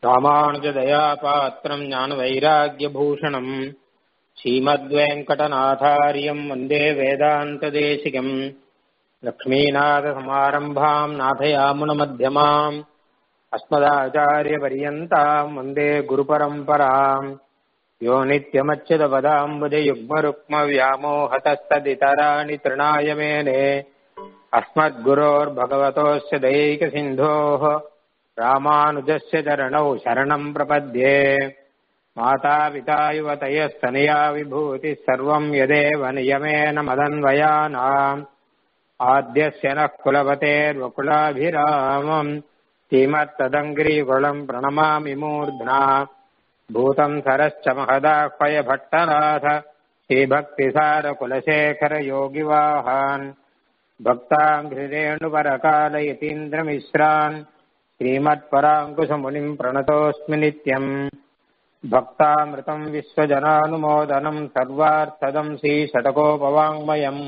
ராமானுஜதயாபாத்திரம் ஞானவைராக்கியபூஷணம் ஸ்ரீமத்வேங்கடநாதாரியம் வந்தே வேதாந்ததேசிகம் லக்ஷ்மீநாதசமாரம்பாம் நாथयामुनमध्यमाम् अस्मदाचार्यपर्यन्ताम् वन्दे गुरुपरम्पराम् यो नित्यमच्युतपदाम्बुजयुग्मरुक्मव्यामोहतस्तदितराणि तृणाय मेने अस्मद्गुरोर्भगवतोऽस्य दैकसिन्धोः रामानुजस्य चरणौ शरणम् प्रपद्ये मातापिता युवतयस्तनया विभूतिः सर्वम् यदेव नियमेन मदन्वयानाम् आद्यस्य नः कुलपतेर्वकुलाभिरामम् श्रीमत्तदङ्ग्रीकुलम् प्रणमामि मूर्ध्ना भूतम् सरश्च महदाह्वय भट्टनाथ श्रीभक्तिसारकुलशेखरयोगिवाहान् भक्ताम् हृदेणुपरकालयतीन्द्रमिश्रान् श्रीमत्पराङ्कुशमुनिम् प्रणतोऽस्मि नित्यम् भक्तामृतम् विश्वजनानुमोदनम् सर्वार्थदम् श्रीषटकोपवाङ्मयम्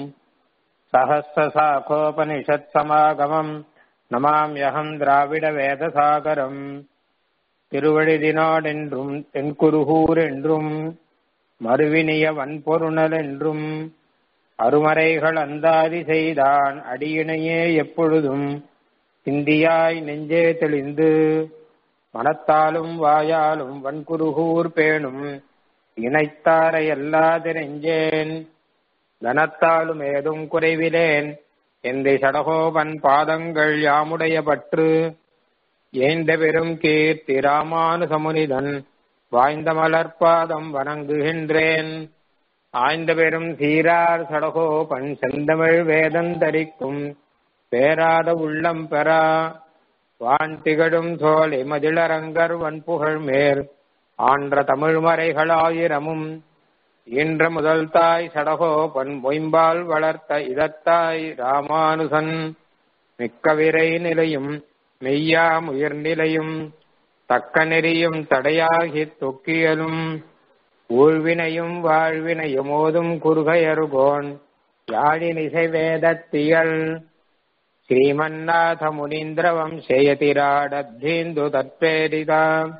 सहस्रशाखोपनिषत्समागमम् நமாம்யகம் திராவிட வேதசாகரம் திருவழிதினாடென்றும் தென்குருகூர் என்றும் மறுவினிய வன்பொருணல் என்றும் அருமறைகள் அந்தாதி செய்தான் அடியினையே எப்பொழுதும் சிந்தியாய் நெஞ்சே தெளிந்து மனத்தாலும் வாயாலும் வன்குருகூர் பேணும் இணைத்தாரை எல்லாதிரெஞ்சேன் கனத்தாலும் ஏதும் குறைவிலேன் எந்தை சடகோபன் பாதங்கள் யாமுடைய பற்று ஏந்த பெரும் கீர்த்தி ராமானுசமுனிதன் வாய்ந்த மலர்பாதம் வணங்குகின்றேன் ஆய்ந்த பெரும் சீரார் சடகோபன் செந்தமிழ் வேதந்தரிக்கும் பேராத உள்ளம் பெறா வான் திகழும் சோலை மதிளரங்கர் வன்புகழ் மேல் ஆன்ற தமிழ்மறைகளாயிரமும் ஈன்ற முதல் தாய் சடகோபன் மொயம்பால் வளர்த்த இதத்தாய் ராமானுசன் மிக்க விரை நிலையும் மெய்யாம் உயிர்நிலையும் தக்க நெறியும் தடையாகி தொக்கியலும் ஊழ்வினையும் வாழ்வினையும் ஓதும் குறுகையருகோன் யாழினிசை வேதத்தியல் ஸ்ரீமன்னாத முனீந்திர வம்சேயதிராடத்தீந்து தற்பேரிதாம்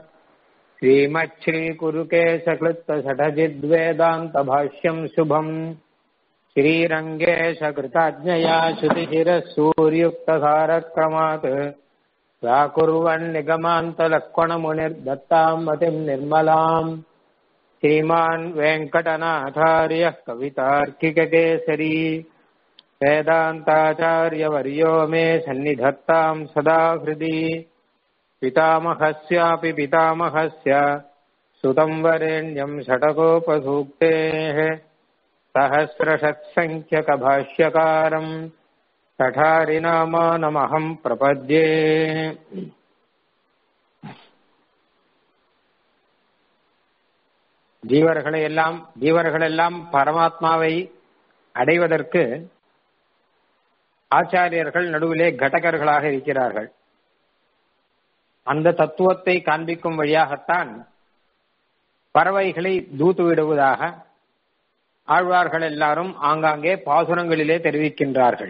श्रीमच्छ्रीकुरुकेशकृत्तषठजिद्वेदान्तभाष्यम् शुभम् श्रीरङ्गेशकृताज्ञया श्रुतिशिरः सूर्युक्तसारक्रमात् व्याकुर्वन्निगमान्तलक्ष्मणमुनिर्दत्ताम् मतिम् निर्मलाम् श्रीमान् वेङ्कटनाथार्यः कवितार्किककेसरी वेदान्ताचार्यवर्यो मे सन्निधत्ताम् सदा हृदि पितामहस्यापि पितामहस्य सुतम् वरेण्यम् षटकोपसूक्तेः सहस्रषत्सङ्ख्यकभाष्यकारम् कठारिनामानमहम् प्रपद्ये ஜீவர்களை எல்லாம் ஜீவர்கள் எல்லாம் பரமாத்மாவை அடைவதற்கு ஆச்சாரியர்கள் நடுவிலே கடகர்களாக இருக்கிறார்கள் அந்த தத்துவத்தை காண்பிக்கும் வழியாகத்தான் பறவைகளை தூத்து விடுவதாக ஆழ்வார்கள் எல்லாரும் ஆங்காங்கே பாசுரங்களிலே தெரிவிக்கின்றார்கள்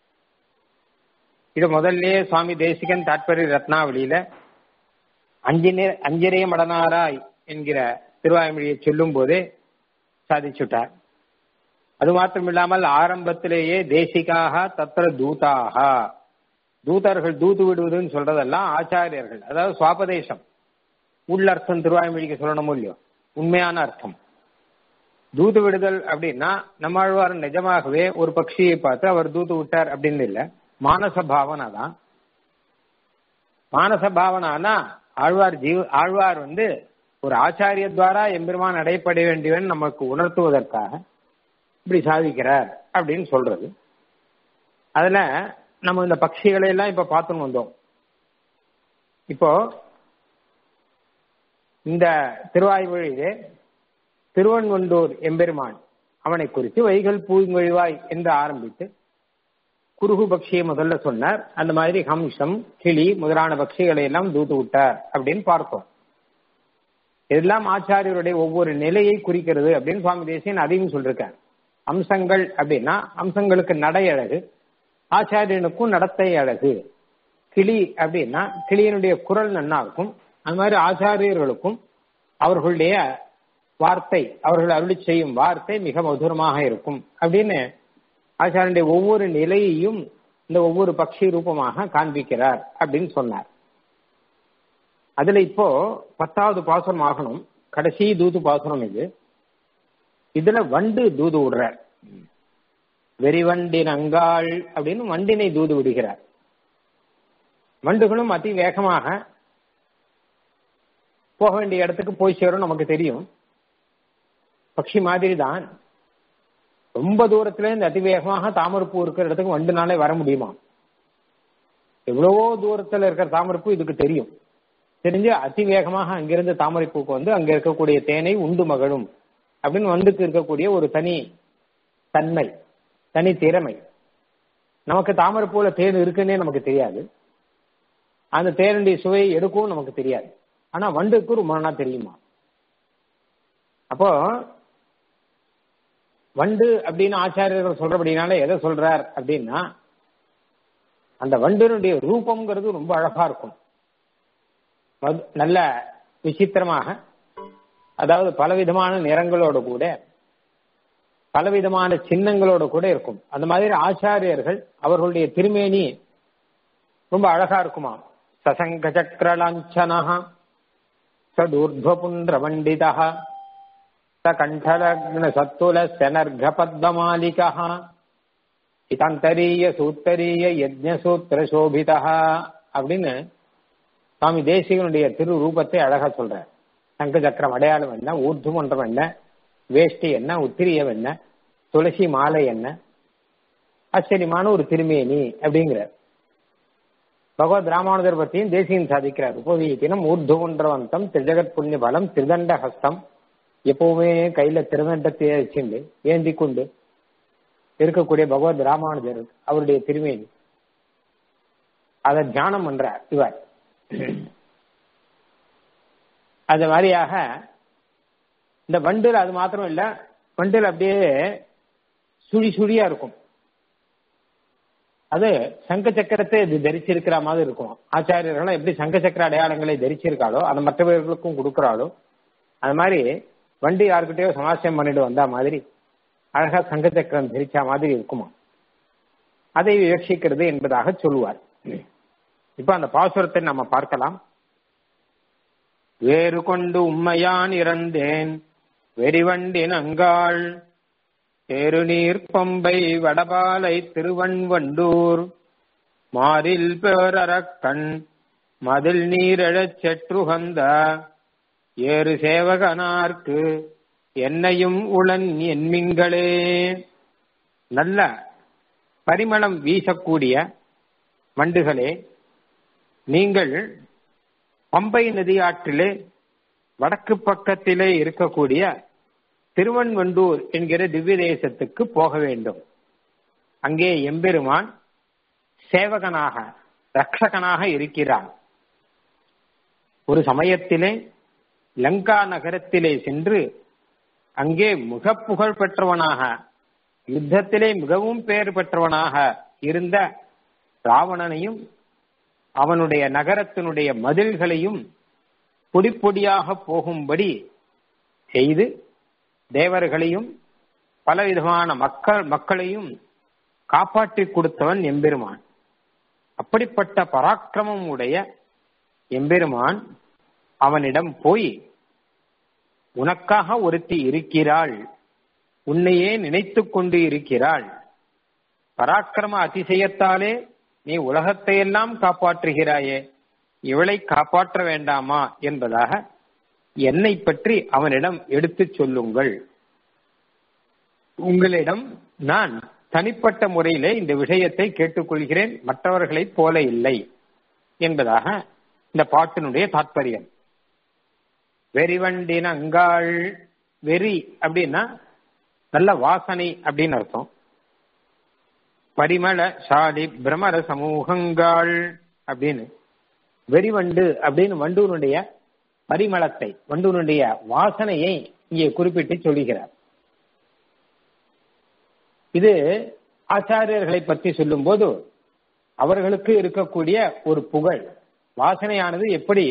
இது முதல்ல சுவாமி தேசிகன் தாற்பரிய ரத்னாவளியில அஞ்சினே அஞ்சிரே மடனாராய் என்கிற திருவாய்மொழியை சொல்லும் போதே சாதிச்சுட்டார் அது மாத்திரமில்லாமல் ஆரம்பத்திலேயே தேசிகாக தத்திர தூதாக தூதர்கள் தூது விடுவதுன்னு சொல்றதெல்லாம் ஆச்சாரியர்கள் அதாவது சுவாபதேசம் உள்ளர்த்தம் திருவாய்மொழிக்கு சொல்லணும் இல்லையோ உண்மையான அர்த்தம் தூது விடுதல் அப்படின்னா நம்மாழ்வார் நிஜமாகவே ஒரு பட்சியை பார்த்து அவர் தூது விட்டார் அப்படின்னு இல்லை மானச பாவனா தான் மானச பாவனானா ஆழ்வார் ஜீவ ஆழ்வார் வந்து ஒரு ஆச்சாரிய துவாரா எம்பெருமான் அடையப்பட வேண்டியவன் நமக்கு உணர்த்துவதற்காக இப்படி சாதிக்கிறார் அப்படின்னு சொல்றது அதுல நம்ம இந்த பட்சிகளை எல்லாம் இப்ப பார்த்துன்னு வந்தோம் இப்போ இந்த திருவாய்மொழியிலே திருவன்வண்டூர் எம்பெருமான் அவனை குறித்து வைகல் பூங்கொழிவாய் என்று ஆரம்பித்து குருகு பக்ஷியை முதல்ல சொன்னார் அந்த மாதிரி ஹம்சம் கிளி முதலான பக்ஷிகளை எல்லாம் தூத்து விட்டார் அப்படின்னு பார்த்தோம் இதெல்லாம் ஆச்சாரியருடைய ஒவ்வொரு நிலையை குறிக்கிறது அப்படின்னு சுவாமி தேசியன் அதையும் சொல்லிருக்கார் அம்சங்கள் அப்படின்னா அம்சங்களுக்கு நடை அழகு ஆச்சாரியனுக்கும் நடத்தை அழகு கிளி அப்படின்னா கிளியினுடைய குரல் நன்னா இருக்கும் அது மாதிரி ஆச்சாரியர்களுக்கும் அவர்களுடைய வார்த்தை அவர்கள் அருளி செய்யும் வார்த்தை மிக மதுரமாக இருக்கும் அப்படின்னு ஆச்சாரனுடைய ஒவ்வொரு நிலையையும் இந்த ஒவ்வொரு பக்ஷி ரூபமாக காண்பிக்கிறார் அப்படின்னு சொன்னார் அதுல இப்போ பத்தாவது பாசனம் ஆகணும் கடைசி தூது பாசனம் இது இதுல வண்டு தூது விடுறார் வெறிவண்டின் அங்காள் அப்படின்னு வண்டினை தூது விடுகிறார் வண்டுகளும் அதி வேகமாக போக வேண்டிய இடத்துக்கு போய் சேரும் நமக்கு தெரியும் பக்ஷி மாதிரி தான் ரொம்ப தூரத்துல இருந்து அதிவேகமாக தாமரப்பூ இருக்கிற இடத்துக்கு வண்டுனாலே வர முடியுமா எவ்வளவோ தூரத்துல இருக்கிற தாமரப்பூ இதுக்கு தெரியும் தெரிஞ்சு அதிவேகமாக அங்கிருந்து தாமரைப்பூக்கு வந்து அங்க இருக்கக்கூடிய தேனை உண்டு மகளும் அப்படின்னு வந்துக்கு இருக்கக்கூடிய ஒரு தனி தன்மை தனி திறமை நமக்கு தாமரைப்பூல தேன் இருக்குன்னே நமக்கு தெரியாது அந்த தேனுடைய சுவையை எடுக்கவும் நமக்கு தெரியாது ஆனா வண்டுக்கு ரொம்ப நாளா தெரியுமா அப்போ வண்டு அப்படின்னு ஆச்சாரியர்கள் சொல்றபடினால எதை சொல்றார் அப்படின்னா அந்த வண்டினுடைய ரூபம்ங்கிறது ரொம்ப அழகா இருக்கும் நல்ல விசித்திரமாக அதாவது பலவிதமான நிறங்களோட கூட பலவிதமான சின்னங்களோட கூட இருக்கும் அந்த மாதிரி ஆச்சாரியர்கள் அவர்களுடைய திருமேனி ரொம்ப அழகா இருக்குமா சசங்க சக்கர லாஞ்சனா சதூர்துவபுன்ற பண்டிதா கண்டலக்ன சத்துல செனர்க பத்மமாலிகா இதந்தரிய சூத்தரிய யஜ்ஞசூத்திர சோபிதா அப்படின்னு சுவாமி தேசிகனுடைய திரு ரூபத்தை அழகா சொல்ற சங்க சக்கரம் அடையாளம் என்ன ஊர்துமன்றம் என்ன வேஷ்டி என்ன உத்திரியம் என்ன துளசி மாலை என்ன ஆச்சரியமான ஒரு திருமேனி அப்படிங்கிற பகவத் ராமானுஜர் பற்றியும் தேசியன் சாதிக்கிறார் உபவீத்தினம் ஊர்துமன்றவந்தம் திருஜகத் புண்ணிய பலம் திருதண்ட ஹஸ்தம் எப்பவுமே கையில திருதண்டத்தை வச்சுண்டு ஏந்தி கொண்டு இருக்கக்கூடிய பகவத் ராமானுஜர் அவருடைய திருமேனி அதை தியானம் பண்றார் இவர் அது மாதிரியாக இந்த வண்டில் அது மாத்திரம் இல்ல வண்டில் அப்படியே சுழி சுழியா இருக்கும் அது சங்க சக்கரத்தை இது தரிச்சிருக்கிற மாதிரி இருக்கும் ஆச்சாரியர்கள் எப்படி சங்க சக்கர அடையாளங்களை தரிச்சிருக்காளோ அதை மற்றவர்களுக்கும் கொடுக்குறாளோ அது மாதிரி வண்டி யாருக்கிட்டயோ சமாசியம் பண்ணிட்டு வந்தா மாதிரி அழகா சங்க சக்கரம் தரிச்சா மாதிரி இருக்குமா அதை விவட்சிக்கிறது என்பதாக சொல்லுவார் இப்ப அந்த பாசுரத்தை நம்ம பார்க்கலாம் வேறு கொண்டு உண்மையான் இறந்தேன் வெறிவண்டின் அங்காள் தேருநீர் பம்பை வடபாலை திருவன்வண்டூர் மாறில் பேரறக்கண் மதில் நீரெழச் செற்றுகந்த ஏறு சேவகனார்க்கு என்னையும் உளன் என்மிங்களே நல்ல பரிமளம் வீசக்கூடிய வண்டுகளே நீங்கள் பம்பை நதியாற்றிலே வடக்கு பக்கத்திலே இருக்கக்கூடிய திருவன்வண்டூர் என்கிற திவ்ய தேசத்துக்கு போக வேண்டும் அங்கே எம்பெருமான் சேவகனாக ரக்ஷகனாக இருக்கிறான் ஒரு சமயத்திலே லங்கா நகரத்திலே சென்று அங்கே மிக புகழ் பெற்றவனாக யுத்தத்திலே மிகவும் பெயர் பெற்றவனாக இருந்த ராவணனையும் அவனுடைய நகரத்தினுடைய மதில்களையும் பொடி பொடியாக போகும்படி செய்து தேவர்களையும் பலவிதமான மக்கள் மக்களையும் காப்பாற்றி கொடுத்தவன் எம்பெருமான் அப்படிப்பட்ட பராக்கிரமம் உடைய எம்பெருமான் அவனிடம் போய் உனக்காக ஒருத்தி இருக்கிறாள் உன்னையே நினைத்து கொண்டு இருக்கிறாள் பராக்கிரம அதிசயத்தாலே நீ உலகத்தையெல்லாம் காப்பாற்றுகிறாயே இவளை காப்பாற்ற வேண்டாமா என்பதாக என்னை பற்றி அவனிடம் எடுத்துச் சொல்லுங்கள் உங்களிடம் நான் தனிப்பட்ட முறையிலே இந்த விஷயத்தை கேட்டுக்கொள்கிறேன் மற்றவர்களைப் போல இல்லை என்பதாக இந்த பாட்டினுடைய தாற்பயம் வெறிவண்டின் அங்காள் வெறி அப்படின்னா நல்ல வாசனை அப்படின்னு அர்த்தம் பரிமள சாதி பிரமர சமூகங்கள் அப்படின்னு வெறிவண்டு அப்படின்னு வண்டூனுடைய பரிமளத்தை வண்டூனுடைய வாசனையை இங்கே குறிப்பிட்டு சொல்லுகிறார் இது ஆச்சாரியர்களை பற்றி சொல்லும் போது அவர்களுக்கு இருக்கக்கூடிய ஒரு புகழ் வாசனையானது எப்படி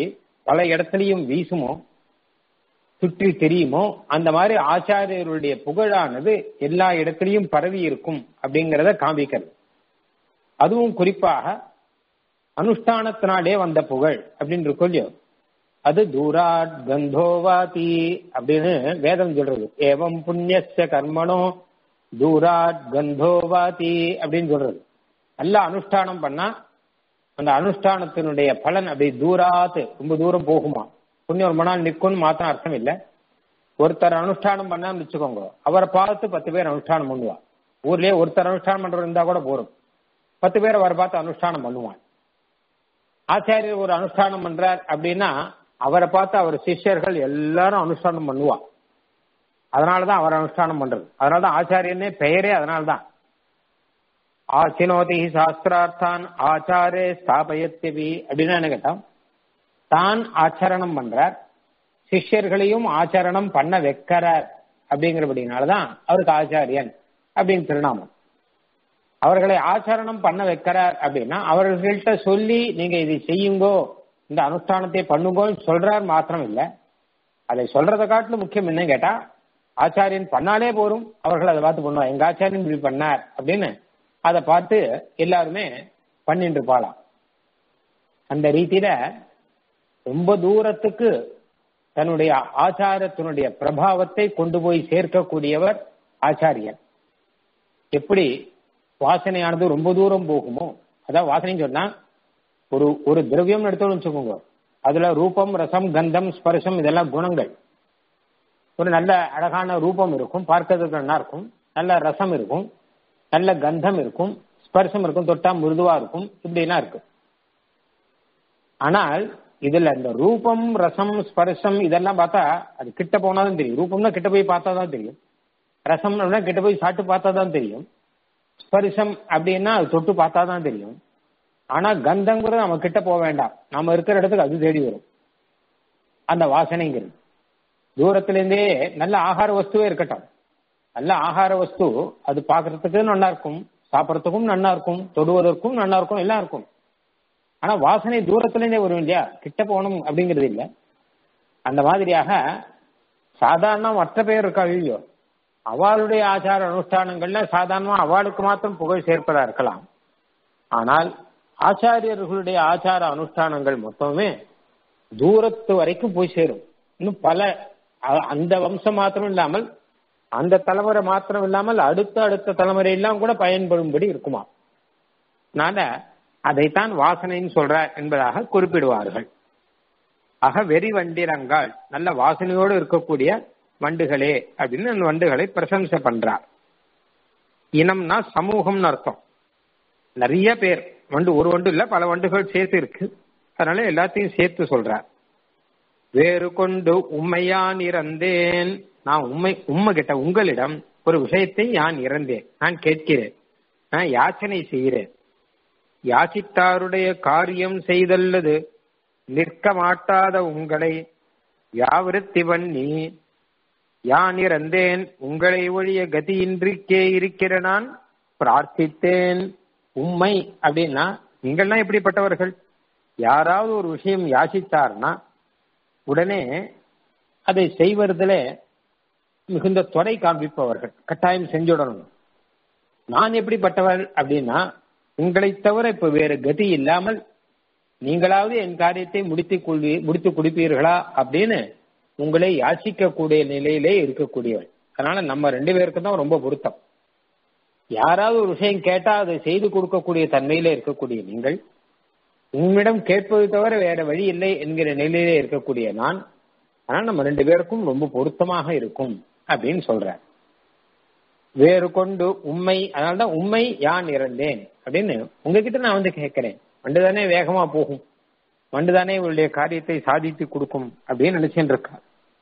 பல இடத்துலையும் வீசுமோ சுற்றி தெரியுமோ அந்த மாதிரி ஆச்சாரியருடைய புகழானது எல்லா இடத்துலையும் பரவி இருக்கும் அப்படிங்கிறத காண்பிக்கிறது அதுவும் குறிப்பாக அனுஷ்டானத்தினாலே வந்த புகழ் அப்படின்னு இருக்கும் இல்லையோ அது தூராட் கந்தோவாதி அப்படின்னு வேதம் சொல்றது ஏவம் புண்ணியஸ்ய கர்மனோ தூராட் கந்தோவாதி அப்படின்னு சொல்றது நல்ல அனுஷ்டானம் பண்ணா அந்த அனுஷ்டானத்தினுடைய பலன் அப்படி தூராத்து ரொம்ப தூரம் போகுமா புண்ணியம் ரொம்ப நாள் நிற்கும்னு மாத்திரம் அர்த்தம் இல்லை ஒருத்தர் அனுஷ்டானம் பண்ணான்னு வச்சுக்கோங்க அவரை பார்த்து பத்து பேர் அனுஷ்டானம் பண்ணுவா ஊர்லயே ஒருத்தர் அனுஷ்டானம் பண்றது இருந்தா கூட போறோம் பத்து பேர் அவரை பார்த்து அனுஷ்டானம் பண்ணுவான் ஆச்சாரியர் ஒரு அனுஷ்டானம் பண்றார் அப்படின்னா அவரை பார்த்து அவர் சிஷ்யர்கள் எல்லாரும் அனுஷ்டானம் பண்ணுவா அதனாலதான் அவர் அனுஷ்டானம் பண்றது அதனாலதான் ஆச்சாரியனே பெயரே அதனால்தான் ஆச்சினோதி சாஸ்திரார்த்தான் ஆச்சாரே ஸ்தாபயத்திவி அப்படின்னு என்ன கேட்டான் தான் ஆச்சரணம் பண்றார் சிஷ்யர்களையும் ஆச்சரணம் பண்ண வைக்கிறார் அப்படிங்கிறபடினாலதான் அவருக்கு ஆச்சாரியன் அப்படின்னு திருநாமம் அவர்களை ஆச்சரணம் பண்ண வைக்கிறார் அப்படின்னா அவர்கள்ட்ட சொல்லி நீங்க இதை செய்யுங்கோ இந்த அனுஷ்டானத்தை பண்ணுங்கோன்னு சொல்றார் மாத்திரம் இல்ல அதை சொல்றதை காட்டிலும் முக்கியம் என்ன கேட்டா ஆச்சாரியன் பண்ணாலே போரும் அவர்கள் அதை பார்த்து பண்ணுவா எங்க ஆச்சாரியன் இப்படி பண்ணார் அப்படின்னு அதை பார்த்து எல்லாருமே பண்ணிட்டு இருப்பாளாம் அந்த ரீதியில ரொம்ப தூரத்துக்கு தன்னுடைய ஆச்சாரத்தினுடைய பிரபாவத்தை கொண்டு போய் சேர்க்கக்கூடியவர் ஆச்சாரியன் எப்படி வாசனையானது ரொம்ப தூரம் போகுமோ அதான் வாசனைன்னு சொன்னா ஒரு ஒரு திரவியம் எடுத்தோம்னு வச்சுக்கோங்க அதுல ரூபம் ரசம் கந்தம் ஸ்பர்சம் இதெல்லாம் குணங்கள் ஒரு நல்ல அழகான ரூபம் இருக்கும் பார்க்கறதுக்கு நல்லா இருக்கும் நல்ல ரசம் இருக்கும் நல்ல கந்தம் இருக்கும் ஸ்பர்சம் இருக்கும் தொட்டா மிருதுவா இருக்கும் இப்படிலாம் இருக்கு ஆனால் இதுல இந்த ரூபம் ரசம் ஸ்பர்சம் இதெல்லாம் பார்த்தா அது கிட்ட போனாதான் தெரியும் ரூபம்னா கிட்ட போய் பார்த்தா தான் தெரியும் ரசம்னா கிட்ட போய் சாப்பிட்டு பார்த்தா தான் தெரியும் ஸ்பர்சம் அப்படின்னா அது தொட்டு பார்த்தா தான் தெரியும் ஆனா கந்தங்கிறது நம்ம கிட்ட போக வேண்டாம் நம்ம இருக்கிற இடத்துக்கு அது தேடி வரும் அந்த வாசனைங்கிறது தூரத்துல இருந்தே நல்ல ஆகார வஸ்துவே இருக்கட்டும் நல்ல ஆகார வஸ்து அது பாக்குறதுக்கு நல்லா இருக்கும் சாப்பிடறதுக்கும் நல்லா இருக்கும் தொடுவதற்கும் நல்லா இருக்கும் எல்லாம் இருக்கும் ஆனா வாசனை தூரத்துல இருந்தே வரும் இல்லையா கிட்ட போகணும் அப்படிங்கிறது இல்லை அந்த மாதிரியாக சாதாரண மற்ற பேர் இருக்கா இல்லையோ அவளுடைய ஆச்சார அனுஷ்டானங்கள்ல சாதாரணமா அவளுக்கு மாத்திரம் புகழ் சேர்ப்பதா இருக்கலாம் ஆனால் ஆச்சாரியர்களுடைய ஆச்சார அனுஷ்டானங்கள் மொத்தமே தூரத்து வரைக்கும் போய் சேரும் இன்னும் பல அந்த வம்சம் மாத்திரம் இல்லாமல் அந்த தலைமுறை மாத்திரம் இல்லாமல் அடுத்த அடுத்த தலைமுறை எல்லாம் கூட பயன்படும்படி இருக்குமா அதனால அதைத்தான் வாசனைன்னு சொல்ற என்பதாக குறிப்பிடுவார்கள் ஆக வெறி வண்டிரங்கால் நல்ல வாசனையோடு இருக்கக்கூடிய வண்டுகளே அப்படின்னு அந்த வண்டுகளை பிரசம்சை பண்றார் இனம்னா சமூகம்னு அர்த்தம் நிறைய பேர் வண்டு ஒரு வண்டு இல்ல பல வண்டுகள் சேர்த்து இருக்கு அதனால எல்லாத்தையும் சேர்த்து சொல்றார் வேறு கொண்டு உண்மையான் இறந்தேன் நான் உண்மை உண்மை கிட்ட உங்களிடம் ஒரு விஷயத்தை யான் இறந்தேன் நான் கேட்கிறேன் நான் யாச்சனை செய்கிறேன் யாசித்தாருடைய காரியம் செய்தல்லது நிற்க மாட்டாத உங்களை யாவிருத்தி பண்ணி யான் இறந்தேன் உங்களை ஒழிய கதியின்றிக்கே இருக்கிற நான் பிரார்த்தித்தேன் உண்மை அப்படின்னா நீங்கள்லாம் எப்படிப்பட்டவர்கள் யாராவது ஒரு விஷயம் யாசித்தார்னா உடனே அதை செய்வதில் மிகுந்த துறை காண்பிப்பவர்கள் கட்டாயம் செஞ்சுடணும் நான் எப்படிப்பட்டவர் அப்படின்னா உங்களை தவிர இப்ப வேற கதி இல்லாமல் நீங்களாவது என் காரியத்தை முடித்து கொள்வி முடித்து கொடுப்பீர்களா அப்படின்னு உங்களை யாசிக்கக்கூடிய நிலையிலே இருக்கக்கூடியவள் அதனால நம்ம ரெண்டு பேருக்கு தான் ரொம்ப பொருத்தம் யாராவது ஒரு விஷயம் கேட்டா அதை செய்து கொடுக்கக்கூடிய தன்மையில இருக்கக்கூடிய நீங்கள் உம்மிடம் கேட்பது தவிர வேற வழி இல்லை என்கிற நிலையிலே இருக்கக்கூடிய நான் ஆனால் நம்ம ரெண்டு பேருக்கும் ரொம்ப பொருத்தமாக இருக்கும் அப்படின்னு சொல்ற வேறு கொண்டு உண்மை அதனால்தான் உண்மை யான் இறந்தேன் அப்படின்னு உங்ககிட்ட நான் வந்து கேட்கிறேன் வண்டுதானே வேகமா போகும் வண்டுதானே இவருடைய காரியத்தை சாதித்து கொடுக்கும் அப்படின்னு நினைச்சுட்டு இருக்கா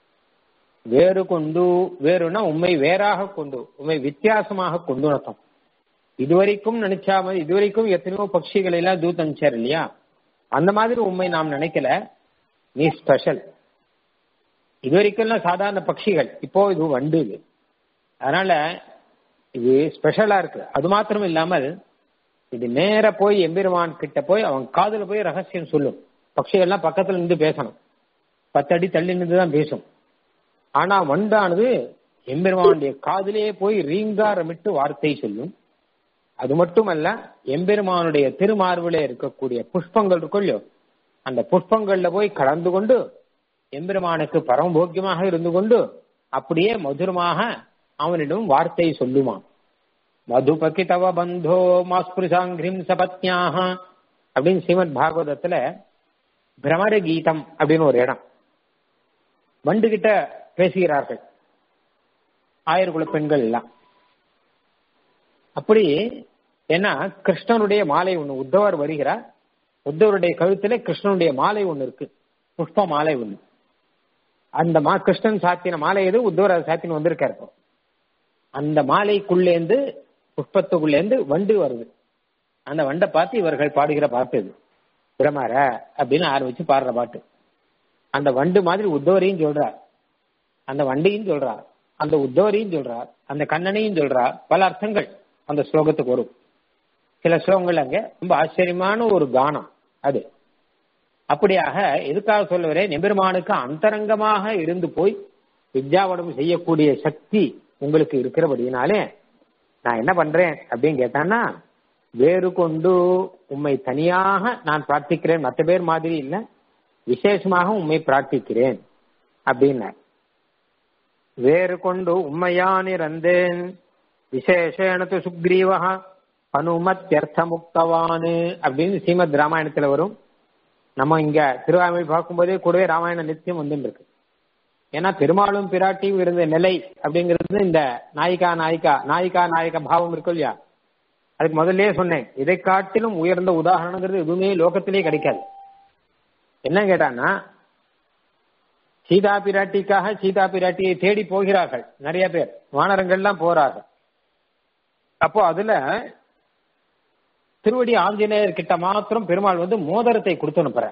வேறு கொண்டு வேறுனா உண்மை வேறாக கொண்டு உண்மை வித்தியாசமாக கொண்டு அர்த்தம் இதுவரைக்கும் நினைச்சாம இதுவரைக்கும் எத்தனையோ பட்சிகளை எல்லாம் தூத் அனுப்பிச்சார் இல்லையா அந்த மாதிரி உண்மை நாம் நினைக்கல நீ ஸ்பெஷல் இது வரைக்கும் சாதாரண பட்சிகள் இப்போ இது வண்டு இது அதனால இது ஸ்பெஷலா இருக்கு அது மாத்திரம் இல்லாமல் இது நேர போய் எம்பெருமான் கிட்ட போய் அவன் காதுல போய் ரகசியம் சொல்லும் பட்சிகள்லாம் பக்கத்துல இருந்து பேசணும் பத்து அடி தள்ளி நின்று தான் பேசும் ஆனா வண்டானது எம்பெருமானுடைய காதிலே போய் ரீங்காரமிட்டு வார்த்தை சொல்லும் அது மட்டுமல்ல எம்பெருமானுடைய திருமார்பிலே இருக்கக்கூடிய புஷ்பங்கள் இருக்குள்ளோ அந்த புஷ்பங்கள்ல போய் கலந்து கொண்டு எம்பெருமானுக்கு பரமபோக்கியமாக இருந்து கொண்டு அப்படியே மதுரமாக அவனிடம் வார்த்தை சொல்லுமாம் மதுபகி தவ பந்தோ மாஸ்பிருசாங்கிரிம் சபத்யாக அப்படின்னு ஸ்ரீமத் பாகவதத்துல பிரமர கீதம் அப்படின்னு ஒரு இடம் வண்டு கிட்ட பேசுகிறார்கள் ஆயர்குல பெண்கள் எல்லாம் அப்படி ஏன்னா கிருஷ்ணனுடைய மாலை ஒண்ணு உத்தவர் வருகிறார் உத்தவருடைய கழுத்துல கிருஷ்ணனுடைய மாலை ஒண்ணு இருக்கு புஷ்ப மாலை ஒண்ணு அந்த மா கிருஷ்ணன் சாத்தின மாலை எது உத்தவர் அதை சாத்தின வந்திருக்காரு இப்போ அந்த மாலைக்குள்ளேந்து புஷ்பத்துக்குள்ளேந்து வண்டு வருது அந்த வண்டை பார்த்து இவர்கள் பாடுகிற பாட்டு இது பிரமர அப்படின்னு ஆரம்பிச்சு பாடுற பாட்டு அந்த வண்டு மாதிரி உத்தவரையும் சொல்றார் அந்த வண்டையும் சொல்றார் அந்த உத்தவரையும் சொல்றார் அந்த கண்ணனையும் சொல்றார் பல அர்த்தங்கள் அந்த ஸ்லோகத்துக்கு வரும் சில ஸ்லோகங்கள் அங்க ரொம்ப ஆச்சரியமான ஒரு கானம் அது அப்படியாக எதுக்காக சொல்ல வரேன் எம்பெருமானுக்கு அந்தரங்கமாக இருந்து போய் வித்யாவடம் செய்யக்கூடிய சக்தி உங்களுக்கு இருக்கிறபடினாலே நான் என்ன பண்றேன் அப்படின்னு கேட்டான்னா வேறு கொண்டு உண்மை தனியாக நான் பிரார்த்திக்கிறேன் மற்ற பேர் மாதிரி இல்லை விசேஷமாக உண்மை பிரார்த்திக்கிறேன் அப்படின்னார் வேறு கொண்டு உண்மையானிறந்தேன் விசேஷேனத்து சுக்ரீவா அனுமத்தியர்த்த முக்தவானு அப்படின்னு ஸ்ரீமத் ராமாயணத்துல வரும் நம்ம இங்க திருவாய்மொழி பார்க்கும்போதே கூடவே ராமாயணம் நித்தியம் வந்துட்டு இருக்கு ஏன்னா பெருமாளும் பிராட்டியும் இருந்த நிலை அப்படிங்கிறது இந்த நாயிகா நாயிகா நாயிகா நாயக பாவம் இருக்கும் இல்லையா அதுக்கு முதல்ல சொன்னேன் இதை காட்டிலும் உயர்ந்த உதாரணங்கிறது எதுவுமே லோகத்திலே கிடைக்காது என்ன கேட்டான்னா சீதா பிராட்டிக்காக சீதா பிராட்டியை தேடி போகிறார்கள் நிறைய பேர் வானரங்கள்லாம் போறார்கள் அப்போ அதுல திருவடி ஆஞ்சநேயர் கிட்ட மாத்திரம் பெருமாள் வந்து மோதிரத்தை கொடுத்து அனுப்புற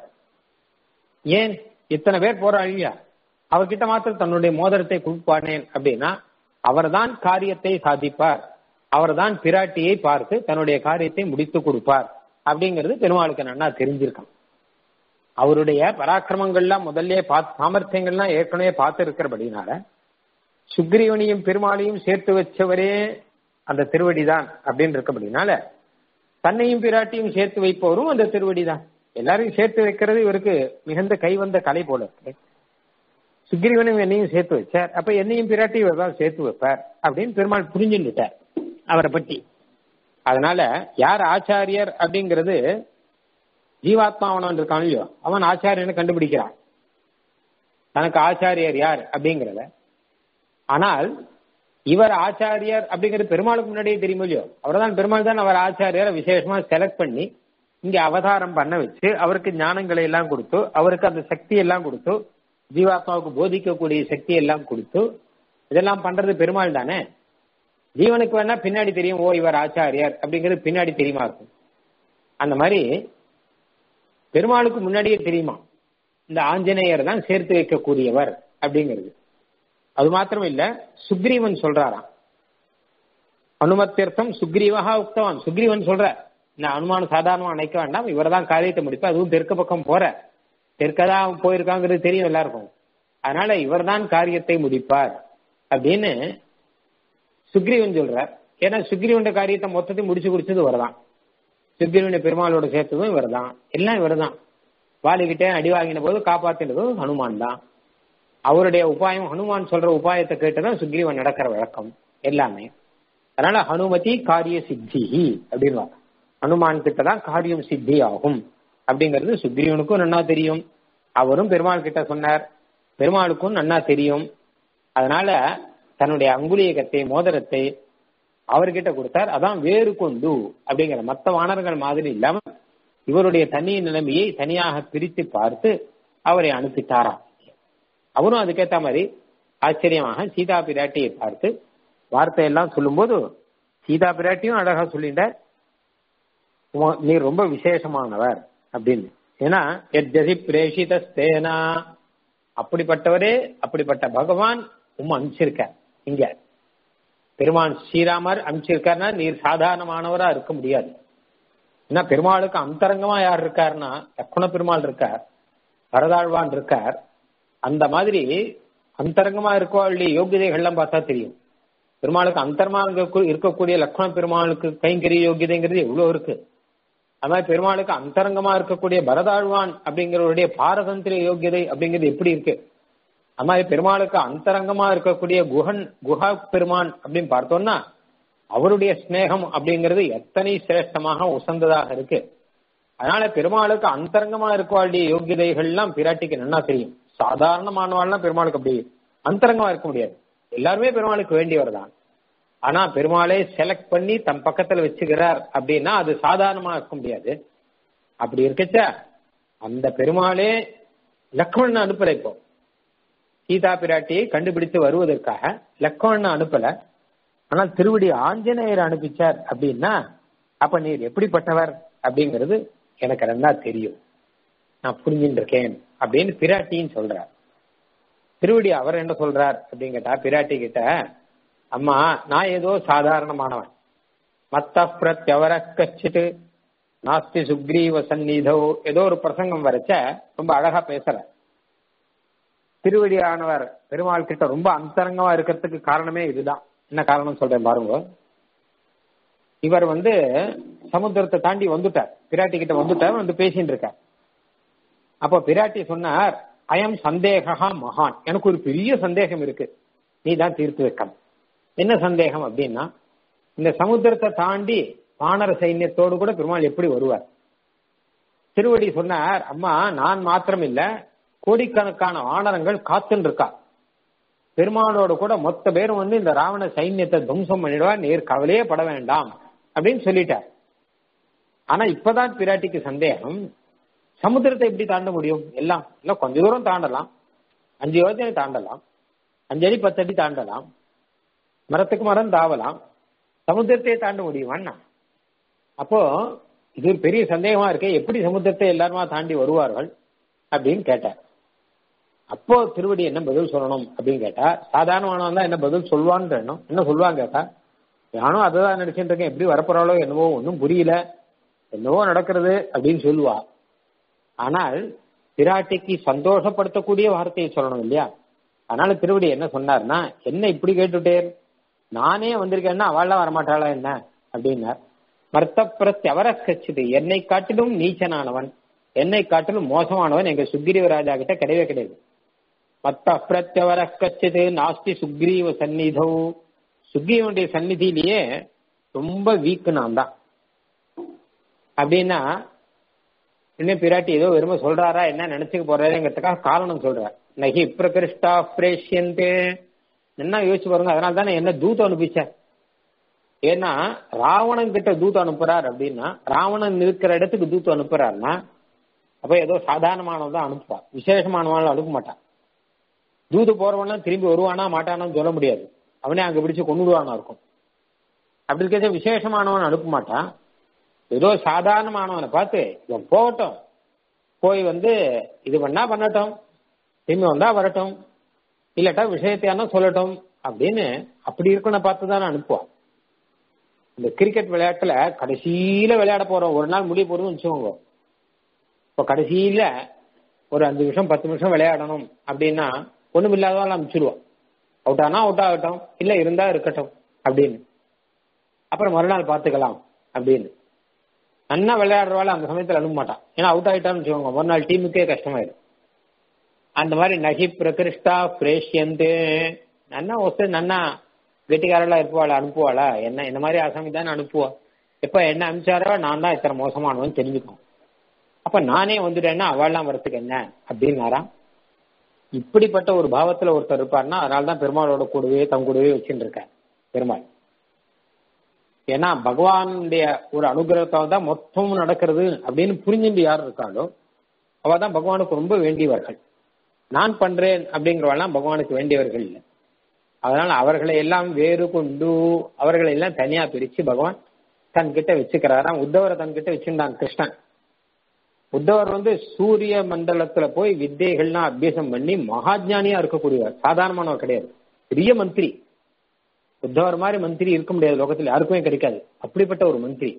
ஏன் இத்தனை பேர் போறா இல்லையா அவர்கிட்ட மாத்திரம் தன்னுடைய மோதிரத்தை கொடுப்பானேன் அப்படின்னா அவர்தான் காரியத்தை சாதிப்பார் அவர்தான் பிராட்டியை பார்த்து தன்னுடைய காரியத்தை முடித்து கொடுப்பார் அப்படிங்கிறது பெருமாளுக்கு நன்னா தெரிஞ்சிருக்கான் அவருடைய பராக்கிரமங்கள்லாம் முதல்ல பார்த்து சாமர்த்தியங்கள்லாம் ஏற்கனவே பார்த்து இருக்கிறபடினால சுக்ரீவனையும் பெருமாளையும் சேர்த்து வச்சவரே அந்த திருவடி தான் அப்படின்னு இருக்கபடினால தன்னையும் பிராட்டியும் சேர்த்து வைப்பவரும் அந்த திருவடி தான் எல்லாரையும் சேர்த்து வைக்கிறது இவருக்கு மிகுந்த கைவந்த கலை போல இருக்கு சுக்ரீவனையும் என்னையும் சேர்த்து வச்சார் அப்ப என்னையும் பிராட்டியும் இவர் தான் சேர்த்து வைப்பார் அப்படின்னு பெருமாள் புரிஞ்சுட்டார் அவரை பற்றி அதனால யார் ஆச்சாரியர் அப்படிங்கிறது ஜீவாத்மாவனவன் இருக்கான் இல்லையோ அவன் ஆச்சாரியனை கண்டுபிடிக்கிறான் தனக்கு ஆச்சாரியர் யார் அப்படிங்கிறத ஆனால் இவர் ஆச்சாரியர் அப்படிங்கிறது பெருமாளுக்கு முன்னாடியே தெரியும் இல்லையோ அவர் தான் பெருமாள் தான் அவர் ஆச்சாரியரை விசேஷமா செலக்ட் பண்ணி இங்க அவதாரம் பண்ண வச்சு அவருக்கு ஞானங்களை எல்லாம் கொடுத்து அவருக்கு அந்த சக்தி எல்லாம் கொடுத்து ஜீவாத்மாவுக்கு போதிக்கக்கூடிய சக்தி எல்லாம் கொடுத்து இதெல்லாம் பண்றது பெருமாள் தானே ஜீவனுக்கு வேணா பின்னாடி தெரியும் ஓ இவர் ஆச்சாரியார் அப்படிங்கிறது பின்னாடி தெரியுமா இருக்கும் அந்த மாதிரி பெருமாளுக்கு முன்னாடியே தெரியுமா இந்த ஆஞ்சநேயர் தான் சேர்த்து வைக்கக்கூடியவர் அப்படிங்கிறது அது மாத்திரம் இல்ல சுக்ரீவன் சொல்றாராம் அனுமத்தியர்த்தம் சுக்ரீவகா உக்தவான் சுக்ரீவன் சொல்ற நான் அனுமானம் சாதாரணமா நினைக்க வேண்டாம் இவர் தான் காரியத்தை முடிப்பா அதுவும் தெற்கு பக்கம் போற தெற்கதான் போயிருக்காங்கிறது தெரியும் எல்லாருக்கும் அதனால இவர் தான் காரியத்தை முடிப்பார் அப்படின்னு சுக்ரீவன் சொல்றார் ஏன்னா சுக்ரீவன் காரியத்தை மொத்தத்தையும் முடிச்சு குடிச்சது வரதான் சுக்ரீவனை பெருமாளோட சேர்த்ததும் இவர் தான் எல்லாம் இவர் தான் வாலிகிட்டே அடி வாங்கின போது காப்பாத்தினதும் ஹனுமான் தான் அவருடைய உபாயம் ஹனுமான் சொல்ற உபாயத்தை கேட்டுதான் சுக்ரீவன் நடக்கிற வழக்கம் எல்லாமே அதனால ஹனுமதி காரிய சித்தி அப்படின்னு ஹனுமான் கிட்ட தான் காரியம் சித்தி ஆகும் அப்படிங்கிறது சுக்ரீவனுக்கும் நன்னா தெரியும் அவரும் பெருமாள் கிட்ட சொன்னார் பெருமாளுக்கும் நன்னா தெரியும் அதனால தன்னுடைய அங்குலியகத்தை மோதிரத்தை அவர்கிட்ட கொடுத்தார் அதான் வேறு கொண்டு அப்படிங்கிற மற்ற வானர்கள் மாதிரி இல்லாம இவருடைய தனி நிலைமையை தனியாக பிரித்து பார்த்து அவரை அனுப்பித்தாராம் அவரும் அதுக்கேத்த மாதிரி ஆச்சரியமாக சீதா பிராட்டியை பார்த்து வார்த்தையெல்லாம் சொல்லும்போது சீதா பிராட்டியும் அழகா சொல்லிட்டார் நீ ரொம்ப விசேஷமானவர் அப்படின்னு ஏன்னா எத்ஜதி பிரேஷிதஸ்தேனா அப்படிப்பட்டவரே அப்படிப்பட்ட பகவான் உம் அனுப்பிச்சிருக்க இங்க பெருமான் ஸ்ரீராமர் அனுப்பிச்சிருக்காருன்னா நீர் சாதாரணமானவரா இருக்க முடியாது ஏன்னா பெருமாளுக்கு அந்தரங்கமா யார் இருக்காருன்னா லக்குண பெருமாள் இருக்கார் வரதாழ்வான் இருக்கார் அந்த மாதிரி அந்தரங்கமா இருக்கக்கூடிய யோகியதைகள்லாம் பார்த்தா தெரியும் பெருமாளுக்கு அந்தரமா இருக்கக்கூடிய லக்ஷ்மண பெருமாளுக்கு கைங்கரிய யோகியதைங்கிறது எவ்வளவு இருக்கு அது மாதிரி பெருமாளுக்கு அந்தரங்கமா இருக்கக்கூடிய பரதாழ்வான் அப்படிங்கிறவருடைய பாரதந்திரிய யோகியதை அப்படிங்கிறது எப்படி இருக்கு அது மாதிரி பெருமாளுக்கு அந்தரங்கமா இருக்கக்கூடிய குஹன் குஹா பெருமான் அப்படின்னு பார்த்தோம்னா அவருடைய ஸ்நேகம் அப்படிங்கிறது எத்தனை சிரேஷ்டமாக உசந்ததாக இருக்கு அதனால பெருமாளுக்கு அந்தரங்கமா இருக்கக்கூடிய யோகியதைகள்லாம் பிராட்டிக்கு நல்லா தெரியும் சாதாரணமானவாள்லாம் பெருமாளுக்கு அப்படி அந்தரங்கமா இருக்க முடியாது எல்லாருமே பெருமாளுக்கு வேண்டியவர் தான் ஆனா பெருமாளை செலக்ட் பண்ணி தம் பக்கத்துல வச்சுக்கிறார் அப்படின்னா அது சாதாரணமா இருக்க முடியாது அப்படி இருக்கச்ச அந்த பெருமாளே லக்ஷ்மணன் அனுப்பல இப்போ சீதா பிராட்டியை கண்டுபிடித்து வருவதற்காக லக்ஷ்மணன் அனுப்பல ஆனால் திருவடி ஆஞ்சநேயர் அனுப்பிச்சார் அப்படின்னா அப்ப நீர் எப்படிப்பட்டவர் அப்படிங்கிறது எனக்கு நல்லா தெரியும் நான் புரிஞ்சுட்டு இருக்கேன் அப்படின்னு பிராட்டின்னு சொல்றார் திருவடி அவர் என்ன சொல்றார் அப்படின்னு கேட்டா பிராட்டி கிட்ட அம்மா நான் ஏதோ சாதாரணமானவன் மத்த பிரத்யவர கச்சிட்டு நாஸ்தி சுக்ரீவ சந்நிதோ ஏதோ ஒரு பிரசங்கம் வரைச்ச ரொம்ப அழகா பேசுற திருவடியானவர் பெருமாள் கிட்ட ரொம்ப அந்தரங்கமா இருக்கிறதுக்கு காரணமே இதுதான் என்ன காரணம் சொல்றேன் பாருங்க இவர் வந்து சமுத்திரத்தை தாண்டி வந்துட்டார் பிராட்டி கிட்ட வந்துட்டார் வந்து பேசிட்டு இருக்கார் அப்ப பிராட்டி சொன்னார் அயம் சந்தேகா மகான் எனக்கு ஒரு பெரிய சந்தேகம் இருக்கு நீ தான் தீர்த்து வைக்கணும் என்ன சந்தேகம் அப்படின்னா இந்த சமுத்திரத்தை தாண்டி வானர சைன்யத்தோடு கூட பெருமாள் எப்படி வருவார் திருவடி சொன்னார் அம்மா நான் மாத்திரம் இல்ல கோடிக்கணக்கான வானரங்கள் காத்துன்னு இருக்கா பெருமாளோட கூட மொத்த பேரும் வந்து இந்த ராவண சைன்யத்தை துவம்சம் பண்ணிடுவா நேர் கவலையே பட வேண்டாம் அப்படின்னு சொல்லிட்டார் ஆனா இப்பதான் பிராட்டிக்கு சந்தேகம் சமுத்திரத்தை எப்படி தாண்ட முடியும் எல்லாம் இல்ல கொஞ்ச தூரம் தாண்டலாம் அஞ்சு யோஜனை தாண்டலாம் அஞ்சு அடி பத்து அடி தாண்டலாம் மரத்துக்கு மரம் தாவலாம் சமுத்திரத்தை தாண்ட முடியுமாண்ணா அப்போ இது ஒரு பெரிய சந்தேகமா இருக்கு எப்படி சமுத்திரத்தை எல்லாருமா தாண்டி வருவார்கள் அப்படின்னு கேட்டார் அப்போ திருவடி என்ன பதில் சொல்லணும் அப்படின்னு கேட்டா சாதாரணமானவன் தான் என்ன பதில் சொல்லுவான்னு எண்ணம் என்ன சொல்லுவாங்க கேட்டா நானும் அதை தான் நினைச்சிட்டு இருக்கேன் எப்படி வரப்போறாளோ என்னவோ ஒன்றும் புரியல என்னவோ நடக்கிறது அப்படின்னு சொல்லுவா ஆனால் பிராட்டிக்கு சந்தோஷப்படுத்தக்கூடிய வார்த்தையை சொல்லணும் இல்லையா அதனால திருவடி என்ன சொன்னார்னா என்ன இப்படி கேட்டுட்டேன் நானே வந்திருக்கேன்னா அவள்லாம் வரமாட்டாளா என்ன அப்படின்னார் மர்த்த பிரத்யவர கச்சிது என்னை காட்டிலும் நீச்சனானவன் என்னை காட்டிலும் மோசமானவன் எங்க சுக்ரீவ ராஜா கிட்ட கிடையவே கிடையாது மத்த பிரத்யவர கச்சிது நாஸ்தி சுக்ரீவ சந்நிதோ சுக்ரீவனுடைய சந்நிதியிலேயே ரொம்ப வீக் நான் தான் அப்படின்னா இன்னும் பிராட்டி ஏதோ வெறும சொல்றாரா என்ன நினைச்சுக்க போறாருங்கிறதுக்காக காரணம் சொல்றார் நகி பிரகிருஷ்டா பிரேஷியந்தே என்ன யோசிச்சு பாருங்க அதனால தானே என்ன தூதம் அனுப்பிச்சேன் ஏன்னா ராவணன் கிட்ட தூதம் அனுப்புறார் அப்படின்னா ராவணன் இருக்கிற இடத்துக்கு தூதம் அனுப்புறாருன்னா அப்ப ஏதோ சாதாரணமானவன் தான் அனுப்புவான் விசேஷமானவன் அனுப்ப மாட்டான் தூது போறவன்லாம் திரும்பி வருவானா மாட்டானான்னு சொல்ல முடியாது அவனே அங்க பிடிச்சு கொண்டுடுவானா இருக்கும் அப்படி இருக்கிற விசேஷமானவன் அனுப்ப மாட்டான் ஏதோ சாதாரணமானவனை பார்த்து இவன் போகட்டும் போய் வந்து இது பண்ணா பண்ணட்டும் திரும்பி வந்தா வரட்டும் இல்லாட்டா விஷயத்தையான சொல்லட்டும் அப்படின்னு அப்படி இருக்கணும் பார்த்து தான் அனுப்புவான் இந்த கிரிக்கெட் விளையாட்டுல கடைசியில விளையாட போறோம் ஒரு நாள் முடிய போறோம்னு வச்சுக்கோங்க இப்போ கடைசியில ஒரு அஞ்சு நிமிஷம் பத்து நிமிஷம் விளையாடணும் அப்படின்னா ஒண்ணும் இல்லாதவாள் அனுப்பிச்சிடுவோம் அவுட் ஆனா அவுட் ஆகட்டும் இல்ல இருந்தா இருக்கட்டும் அப்படின்னு அப்புறம் மறுநாள் பார்த்துக்கலாம் அப்படின்னு நன்னா விளையாடுறவாள் அந்த சமயத்தில் அனுப்ப மாட்டான் ஏன்னா அவுட் ஆகிட்டான்னு வச்சுக்கோங்க மறுநாள் டீமுக்கே கஷ்டமாயிடும் அந்த மாதிரி நகி பிரகிருஷ்டா பிரேஷியந்து நன்னா ஒசு நன்னா கெட்டிக்காரலா இருப்பாளா அனுப்புவாளா என்ன இந்த மாதிரி ஆசாமி தானே அனுப்புவா எப்ப என்ன அனுப்பிச்சாரோ நான் தான் இத்தனை மோசமானவன் தெரிஞ்சுக்கணும் அப்ப நானே வந்துட்டேன்னா அவள்லாம் வரத்துக்கு என்ன அப்படின்னாராம் இப்படிப்பட்ட ஒரு பாவத்துல ஒருத்தர் இருப்பார்னா அதனால தான் பெருமாளோட கூடவே தம் கூடவே வச்சுட்டு இருக்கார் பெருமாள் ஏன்னா பகவானுடைய ஒரு அனுகிரகத்தால் தான் மொத்தமும் நடக்கிறது அப்படின்னு புரிஞ்சுட்டு யார் இருக்காளோ அவ தான் பகவானுக்கு ரொம்ப வேண்டியவர்கள் நான் பண்றேன் அப்படிங்கிறவெல்லாம் பகவானுக்கு வேண்டியவர்கள் இல்லை அதனால அவர்களை எல்லாம் வேறு கொண்டு அவர்களை எல்லாம் தனியா பிரிச்சு பகவான் தன்கிட்ட வச்சுக்கிறாராம் உத்தவரை தன்கிட்ட வச்சிருந்தான் கிருஷ்ணன் உத்தவர் வந்து சூரிய மண்டலத்துல போய் வித்தைகள்லாம் அபியாசம் பண்ணி மகாஜானியா இருக்கக்கூடியவர் சாதாரணமானவர் கிடையாது பெரிய மந்திரி உத்தவர் மாதிரி மந்திரி இருக்க முடியாது லோகத்தில் யாருக்குமே கிடைக்காது அப்படிப்பட்ட ஒரு மந்திரி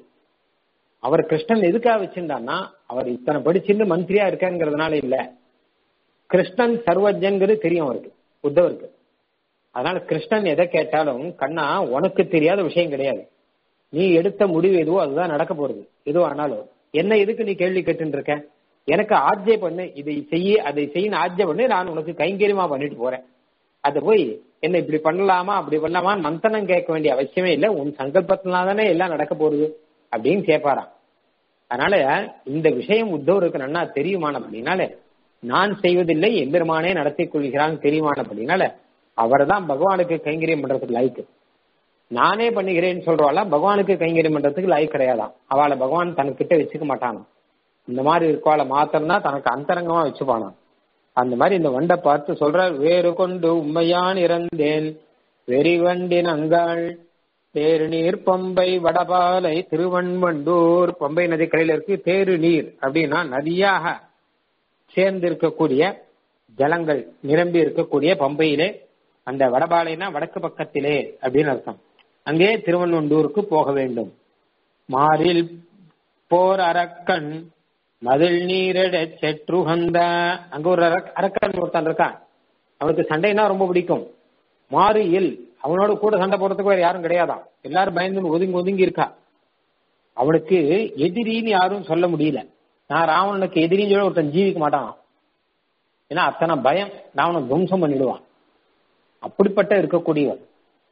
அவர் கிருஷ்ணன் எதுக்காக வச்சிருந்தான்னா அவர் இத்தனை படிச்சுட்டு மந்திரியா இருக்காங்கிறதுனால இல்ல கிருஷ்ணன் சர்வஜன்கிறது தெரியும் அவருக்கு உத்தவருக்கு அதனால கிருஷ்ணன் எதை கேட்டாலும் கண்ணா உனக்கு தெரியாத விஷயம் கிடையாது நீ எடுத்த முடிவு எதுவோ அதுதான் நடக்க போறது எதுவோ ஆனாலும் என்ன எதுக்கு நீ கேள்வி கேட்டுட்டு இருக்க எனக்கு ஆஜ்ஜை பண்ணு இதை செய்ய அதை செய்ய ஆஜ்ஜை பண்ணு நான் உனக்கு கைங்கரியமா பண்ணிட்டு போறேன் அது போய் என்ன இப்படி பண்ணலாமா அப்படி பண்ணலாமா மந்தனம் கேட்க வேண்டிய அவசியமே இல்லை உன் சங்கல்பத்தினால தானே எல்லாம் நடக்க போறது அப்படின்னு கேட்பாராம் அதனால இந்த விஷயம் உத்தவருக்கு நன்னா தெரியுமான அப்படின்னால நான் செய்வதில்லை எம்பெருமானே நடத்தி கொள்கிறான் தெரியுமான அப்படின்னால அவர் தான் பகவானுக்கு கைங்கரியம் பண்றதுக்கு லாய்க்கு நானே பண்ணுகிறேன்னு சொல்றவாள் பகவானுக்கு கைங்கரியம் பண்றதுக்கு லாய்க்கு கிடையாதாம் அவளை பகவான் தனக்கிட்ட வச்சுக்க மாட்டானாம் இந்த மாதிரி இருக்கவாளை மாத்திரம்னா தனக்கு அந்தரங்கமா வச்சுப்பானாம் அந்த மாதிரி இந்த வண்டை பார்த்து சொல்ற வேறு கொண்டு உண்மையான் இறந்தேன் வெறிவண்டின் அங்காள் தேரு நீர் பம்பை வடபாலை திருவண்வண்டூர் பம்பை நதி கரையில இருக்கு தேரு நீர் அப்படின்னா நதியாக சேர்ந்து இருக்கக்கூடிய ஜலங்கள் நிரம்பி இருக்கக்கூடிய பம்பையிலே அந்த வடபாலைனா வடக்கு பக்கத்திலே அப்படின்னு அர்த்தம் அங்கே திருவண்வண்டூருக்கு போக வேண்டும் மாறில் போர் அரக்கன் மதில் நீரிட செற்றுகந்த அங்க ஒரு அரக்- அரக்கன் ஒருத்தன் இருக்கான் அவனுக்கு சண்டைனா ரொம்ப பிடிக்கும் மாறியில் அவனோட கூட சண்டை போடுறதுக்கு வேற யாரும் கிடையாதாம் எல்லாரும் பயந்து ஒதுங்கி ஒதுங்கி இருக்கா அவனுக்கு எதிரின்னு யாரும் சொல்ல முடியல நான் ராவணனுக்கு எதிரின்னு சொல்ல ஒருத்தன் ஜீவிக்க மாட்டான் ஏன்னா அத்தனை பயம் ராவணன் துவம்சம் பண்ணிடுவான் அப்படிப்பட்ட இருக்கக்கூடியவன்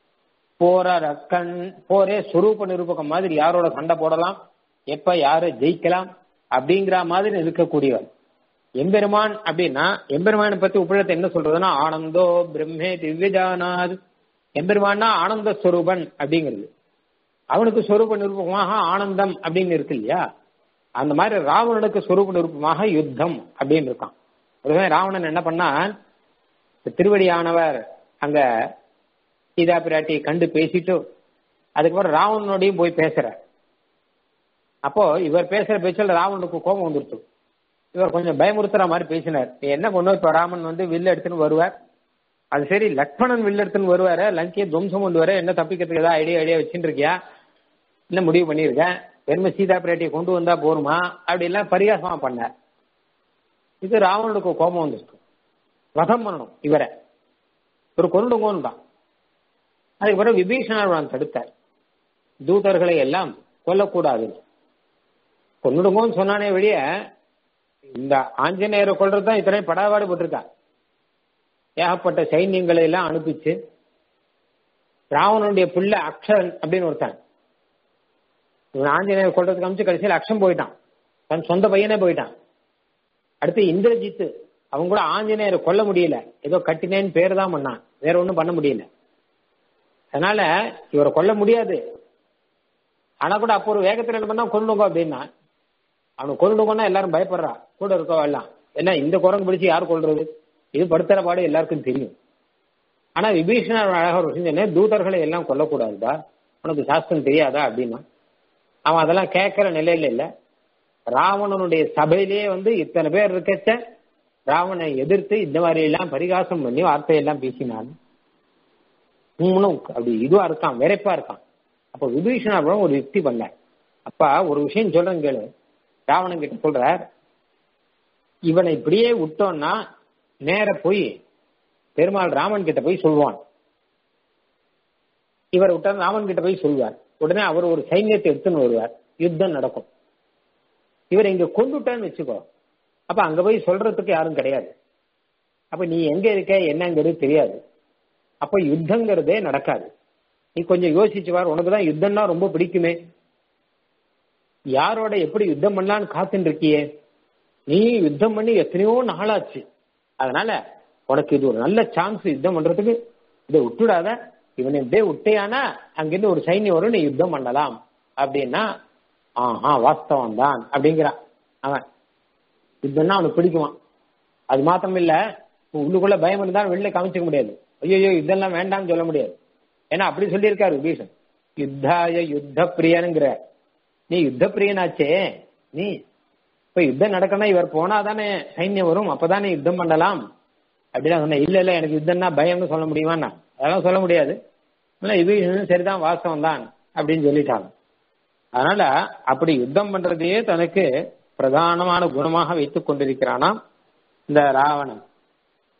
போற ரக்கன் போரே சுரூப நிரூபகம் மாதிரி யாரோட சண்டை போடலாம் எப்ப யாரை ஜெயிக்கலாம் அப்படிங்கிற மாதிரி இருக்கக்கூடியவன் எம்பெருமான் அப்படின்னா எம்பெருமானை பத்தி உபநிடத்தை என்ன சொல்றதுன்னா ஆனந்தோ பிரம்மே திவ்யஜானாத் எம்பெருமான்னா ஆனந்த ஸ்வரூபன் அப்படிங்கிறது அவனுக்கு ஸ்வரூப நிரூபமாக ஆனந்தம் அப்படின்னு இருக்கு இல்லையா அந்த மாதிரி ராவணனுக்கு ஸ்வரூப நிரூபமாக யுத்தம் அப்படின்னு இருக்கான் அதுவே ராவணன் என்ன பண்ணான் திருவடியானவர் அங்க சீதா பிராட்டியை கண்டு பேசிட்டு அதுக்கப்புறம் ராவணனோடையும் போய் பேசுறார் அப்போ இவர் பேசுற பேச்சில் ராவணனுக்கு கோபம் வந்துருச்சு இவர் கொஞ்சம் பயமுறுத்துற மாதிரி பேசினார் நீ என்ன கொண்டு இப்ப ராமன் வந்து வில்லு எடுத்துன்னு வருவார் அது சரி லக்ஷ்மணன் வில்லு எடுத்துன்னு வருவாரு லங்கையை துவம்சம் கொண்டு வர என்ன தப்பிக்கிறதுக்கு ஏதாவது ஐடியா ஐடியா வச்சுட்டு இருக்கியா என்ன முடிவு பண்ணியிருக்கேன் வெறுமை சீதா பிராட்டியை கொண்டு வந்தா போருமா அப்படி எல்லாம் பரிகாசமா பண்ணார் இது ராவணனுக்கு கோபம் வந்துச்சு வதம் பண்ணணும் இவரை ஒரு கொண்டுங்கோன்னு தான் அதுக்கு பிறகு விபீஷணர் தடுத்தார் தூதர்களை எல்லாம் கொல்லக்கூடாது கொன்னுடுங்கோன்னு சொன்னானே வெளிய இந்த ஆஞ்சநேயரை கொள்றது தான் இத்தனை படாபாடு பட்டிருக்கா ஏகப்பட்ட சைன்யங்களை எல்லாம் அனுப்பிச்சு ராவணனுடைய புள்ள அக்ஷரன் அப்படின்னு ஒருத்தன் இவன் ஆஞ்சநேயர் கொள்றதுக்கு அமைச்சு கடைசியில் அக்ஷம் போயிட்டான் தன் சொந்த பையனே போயிட்டான் அடுத்து இந்திரஜித்து அவங்க கூட ஆஞ்சநேயரை கொல்ல முடியல ஏதோ கட்டினேன்னு பேர் தான் பண்ணான் வேற ஒன்றும் பண்ண முடியல அதனால இவரை கொல்ல முடியாது ஆனா கூட அப்போ ஒரு வேகத்தில் என்ன பண்ணா கொண்டுங்க அப்படின்னா அவனை கொண்டுங்கன்னா எல்லாரும் பயப்படுறா கூட இருக்கவா எல்லாம் ஏன்னா இந்த குரங்கு பிடிச்சு யார் கொள்றது இது படுத்துற பாடு எல்லாருக்கும் தெரியும் ஆனா விபீஷணர் அழகா ஒரு விஷயம் சொன்னேன், தூதர்களை எல்லாம் கொல்லக்கூடாதுடா உனக்கு சாஸ்திரம் தெரியாதா அப்படின்னா அவன் அதெல்லாம் கேட்கிற நிலையில இல்ல ராவணனுடைய சபையிலேயே வந்து இத்தனை பேர் இருக்கச்ச ராவணனை எதிர்த்து இந்த மாதிரி எல்லாம் பரிகாசம் பண்ணி வார்த்தையெல்லாம் பேசினான் இன்னும் அப்படி இதுவா இருக்கான் வெறைப்பா இருக்கான் அப்ப விபீஷணாபுரம் ஒரு யுக்தி பண்ண அப்பா ஒரு விஷயம் சொல்றேன் கேளு ராவணன் கிட்ட சொல்றார் இவனை இப்படியே விட்டோம்னா நேர போய் பெருமாள் ராமன் கிட்ட போய் சொல்லுவான் இவர் விட்டா ராமன் கிட்ட போய் சொல்லுவார் உடனே அவர் ஒரு சைன்யத்தை எடுத்துன்னு வருவார் யுத்தம் நடக்கும் இவர் இங்க கொண்டுட்டான்னு வச்சுக்கோ அப்ப அங்க போய் சொல்றதுக்கு யாரும் கிடையாது அப்ப நீ எங்க இருக்க என்னங்கிறது தெரியாது அப்ப யுத்தங்கிறதே நடக்காது நீ கொஞ்சம் யோசிச்சு பார் உனக்கு தான் யுத்தம்னா ரொம்ப பிடிக்குமே யாரோட எப்படி யுத்தம் பண்ணலான்னு காத்துட்டு இருக்கியே நீ யுத்தம் பண்ணி எத்தனையோ நாளாச்சு அதனால உனக்கு இது ஒரு நல்ல சான்ஸ் யுத்தம் பண்றதுக்கு இதை விட்டுடாத இவனை இப்படியே விட்டேயானா அங்கிருந்து ஒரு சைன்யம் வரும் நீ யுத்தம் பண்ணலாம் அப்படின்னா ஆஹா வாஸ்தவம் தான் அப்படிங்கிறான் அவன் யுத்தம்னா அவனுக்கு பிடிக்குமா அது மாத்திரம் இல்ல உள்ளுக்குள்ள பயம் இருந்தாலும் வெளில காமிச்சிக்க முடியாது ஐயோ இதெல்லாம் வேண்டாம்னு சொல்ல முடியாது ஏன்னா அப்படி சொல்லியிருக்காரு விபீஷன் யுத்தாய யுத்த பிரியனுங்கிற நீ யுத்த பிரியனாச்சே நீ இப்ப யுத்தம் நடக்கணும் இவர் போனா தானே சைன்யம் வரும் அப்பதானே யுத்தம் பண்ணலாம் அப்படிதான் சொன்னேன் இல்ல இல்ல எனக்கு யுத்தம்னா பயம்னு சொல்ல முடியுமாண்ணா அதெல்லாம் சொல்ல முடியாது இல்ல விபீஷன் சரிதான் வாஸ்தவம் தான் அப்படின்னு சொல்லிட்டாங்க அதனால அப்படி யுத்தம் பண்றதையே தனக்கு பிரதானமான குணமாக வைத்துக் கொண்டிருக்கிறானாம் இந்த ராவணன்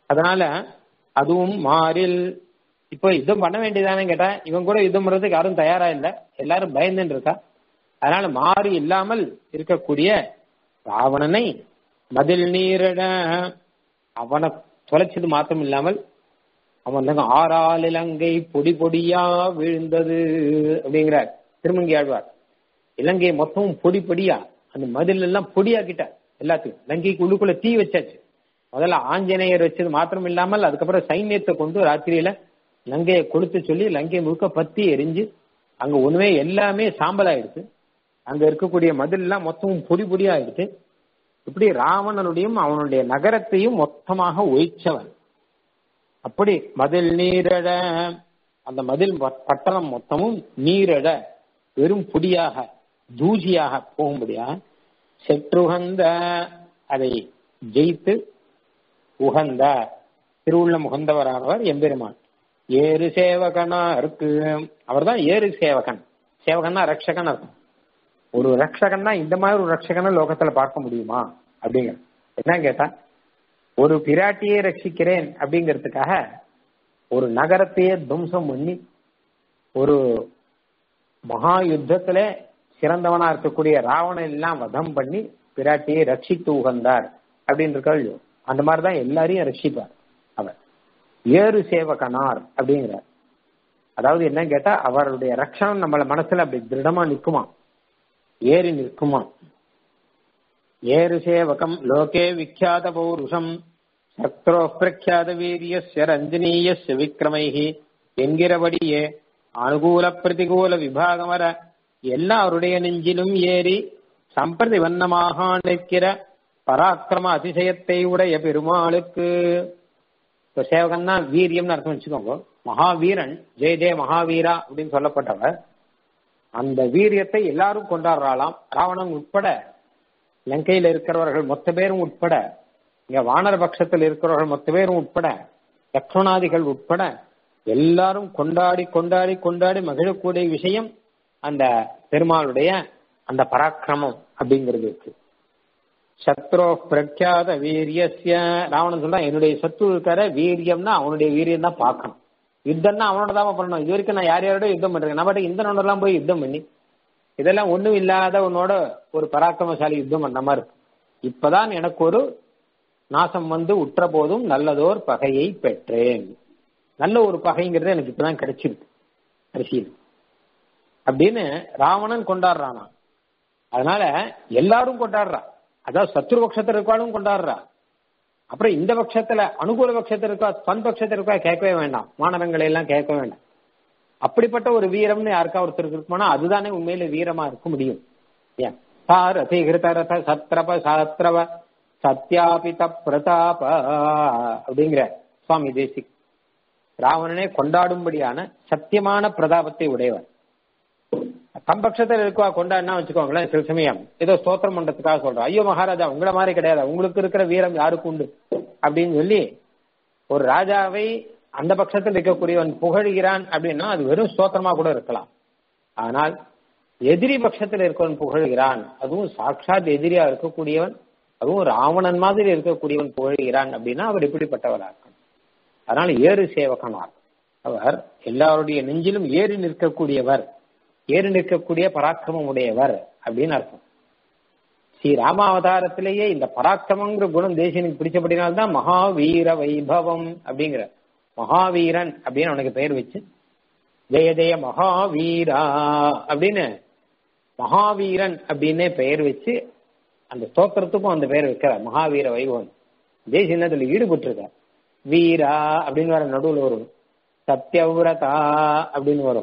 அதனால அதுவும் மாறில் இப்போ யுத்தம் பண்ண வேண்டியதானே கேட்டா இவன் கூட யுத்தம் பண்றதுக்கு யாரும் தயாரா இல்ல எல்லாரும் பயந்துன்னு இருக்கா அதனால மாறி இல்லாமல் இருக்கக்கூடிய ராவணனை மதில் நீரிட அவனை தொலைச்சது மாத்திரம் இல்லாமல் அவன் ஆறால் இலங்கை பொடி பொடியா விழுந்தது அப்படிங்கிறார் திருமங்கி ஆழ்வார் இலங்கையை மொத்தமும் பொடி பொடியா அந்த மதில் எல்லாம் பொடியாக்கிட்டார் எல்லாத்தையும் லங்கைக்கு உள்ளுக்குள்ள தீ வச்சாச்சு முதல்ல ஆஞ்சநேயர் வச்சது மாத்திரம் இல்லாமல் அதுக்கப்புறம் சைன்யத்தை கொண்டு ராத்திரியில லங்கையை கொளுத்து சொல்லி லங்கை முழுக்க பத்தி எரிஞ்சு அங்க ஒண்ணுமே எல்லாமே சாம்பல் ஆயிடுச்சு அங்க இருக்கக்கூடிய மதில் எல்லாம் மொத்தமும் பொடி பொடியா ஆயிடுச்சு இப்படி ராவணனுடையும் அவனுடைய நகரத்தையும் மொத்தமாக ஒழிச்சவன் அப்படி மதில் நீரழ அந்த மதில் பட்டணம் மொத்தமும் நீரழ வெறும் பொடியாக தூசியாக போகும்படியாக செற்றுகந்த அதை ஜெயித்து உகந்த திருவுள்ள முகந்தவரானவர் எம்பெருமான் ஏறு சேவகனா இருக்கு அவர் தான் ஏறு சேவகன் சேவகன்னா ரக்ஷகன் அர்த்தம் ஒரு ரக்ஷகன்னா இந்த மாதிரி ஒரு ரக்ஷகனை லோகத்துல பார்க்க முடியுமா அப்படிங்கிற என்ன கேட்டா ஒரு பிராட்டியை ரட்சிக்கிறேன் அப்படிங்கிறதுக்காக ஒரு நகரத்தையே துவம்சம் பண்ணி ஒரு மகா யுத்தத்துல சிறந்தவனா இருக்கக்கூடிய ராவணன் எல்லாம் வதம் பண்ணி பிராட்டியை ரட்சித்து உகந்தார் அப்படின்னு இருக்கா அந்த மாதிரிதான் எல்லாரையும் ரட்சிப்பார் அவர் ஏறு சேவகனார் அப்படிங்கிறார் அதாவது என்ன கேட்டா அவருடைய ரட்சணம் நம்மள மனசுல அப்படி திருடமா நிக்குமா ஏறி நிற்குமா ஏறு சேவகம் லோகே விக்யாத பௌருஷம் சத்ரோ பிரக்யாத வீரியஸ்ய ரஞ்சனீயஸ்ய விக்ரமைஹி என்கிறபடியே அனுகூல பிரதிகூல விபாகமர எல்லாருடைய நெஞ்சிலும் ஏறி சம்பிரதி வண்ணமாக நிற்கிற பராக்கிரம அதிசயத்தை உடைய பெருமாளுக்கு இப்போ சேவகன்னா வீரியம்னு அர்த்தம் வச்சுக்கோங்க மகாவீரன் ஜெய ஜெய மகாவீரா அப்படின்னு சொல்லப்பட்டவர் அந்த வீரியத்தை எல்லாரும் கொண்டாடுறாளாம் ராவணன் உட்பட லங்கையில் இருக்கிறவர்கள் மொத்த பேரும் உட்பட இங்க வானர பட்சத்தில் இருக்கிறவர்கள் மொத்த பேரும் உட்பட லக்ஷ்மணாதிகள் உட்பட எல்லாரும் கொண்டாடி கொண்டாடி கொண்டாடி மகிழக்கூடிய விஷயம் அந்த பெருமாளுடைய அந்த பராக்கிரமம் அப்படிங்கிறது இருக்கு சத்ரோ பிரக்யாத வீரியஸ்ய ராவணன் சொல்றான் என்னுடைய சத்ரு இருக்கிற வீரியம்னா அவனுடைய வீரியம் தான் பார்க்கணும் யுத்தம்னா அவனோட தான் பண்ணணும் இது வரைக்கும் நான் யார் யாரோட யுத்தம் பண்றேன் நம்ம பாட்டு இந்தனோடலாம் போய் யுத்தம் பண்ணி இதெல்லாம் ஒண்ணும் இல்லாத உன்னோட ஒரு பராக்கிரமசாலி யுத்தம் பண்ண மாதிரி இருக்கு இப்பதான் எனக்கு ஒரு நாசம் வந்து உற்ற போதும் நல்லதோர் பகையை பெற்றேன் நல்ல ஒரு பகைங்கிறது எனக்கு இப்பதான் கிடைச்சிருக்கு கடைசியில் அப்படின்னு ராவணன் கொண்டாடுறானா அதனால எல்லாரும் கொண்டாடுறா அதாவது சத்ரு பட்சத்தில் இருக்காலும் கொண்டாடுறா அப்புறம் இந்த பட்சத்துல அனுகூல பட்சத்தில் இருக்கா தன் பட்சத்தில் இருக்கா கேட்கவே வேண்டாம் மாணவங்களை எல்லாம் கேட்க வேண்டாம் அப்படிப்பட்ட ஒரு வீரம்னு யாருக்கா ஒருத்தருக்கு இருக்குமானா அதுதானே உண்மையில வீரமா இருக்க முடியும் ஏன் சாரதி கிருதரத சத்ரப சாஸ்திரவ சத்யாபித பிரதாப அப்படிங்கிற சுவாமி தேசிக் ராவணனே கொண்டாடும்படியான சத்தியமான பிரதாபத்தை உடையவர் கம்பக்ஷத்தில் இருக்கா கொண்டாடினா வச்சுக்கோங்களேன் சில சமயம் ஏதோ ஸ்தோத்திரம் பண்றதுக்காக சொல்றோம் ஐயோ மகாராஜா உங்களை மாதிரி கிடையாது உங்களுக்கு இருக்கிற வீரம் யாருக்கு உண்டு அப்படின்னு சொல்லி ஒரு ராஜாவை அந்த பட்சத்தில் இருக்கக்கூடியவன் புகழ்கிறான் அப்படின்னா அது வெறும் ஸ்தோத்திரமா கூட இருக்கலாம் ஆனால் எதிரி பட்சத்தில் இருக்கவன் புகழ்கிறான் அதுவும் சாட்சாத் எதிரியா இருக்கக்கூடியவன் அதுவும் ராவணன் மாதிரி இருக்கக்கூடியவன் புகழ்கிறான் அப்படின்னா அவர் இப்படிப்பட்டவரா இருக்கணும் அதனால ஏறு சேவகனார் அவர் எல்லாருடைய நெஞ்சிலும் ஏறி நிற்கக்கூடியவர் ஏறி நிற்கக்கூடிய பராக்கிரமம் உடையவர் அப்படின்னு அர்த்தம் ஸ்ரீ ராமாவதாரத்திலேயே இந்த பராக்கிரமங்கிற குணம் தேசியனுக்கு பிடிச்சபடினால்தான் மகாவீர வைபவம் அப்படிங்கிற மகாவீரன் அப்படின்னு அவனுக்கு பெயர் வச்சு ஜெய ஜெய மகாவீரா அப்படின்னு மகாவீரன் அப்படின்னே பெயர் வச்சு அந்த ஸ்தோத்திரத்துக்கும் அந்த பெயர் வைக்கிறார் மகாவீர வைபவம் தேசியன் அதுல ஈடுபட்டிருக்கார் வீரா அப்படின்னு வர நடுவில் வரும் சத்யவிரதா அப்படின்னு வரும்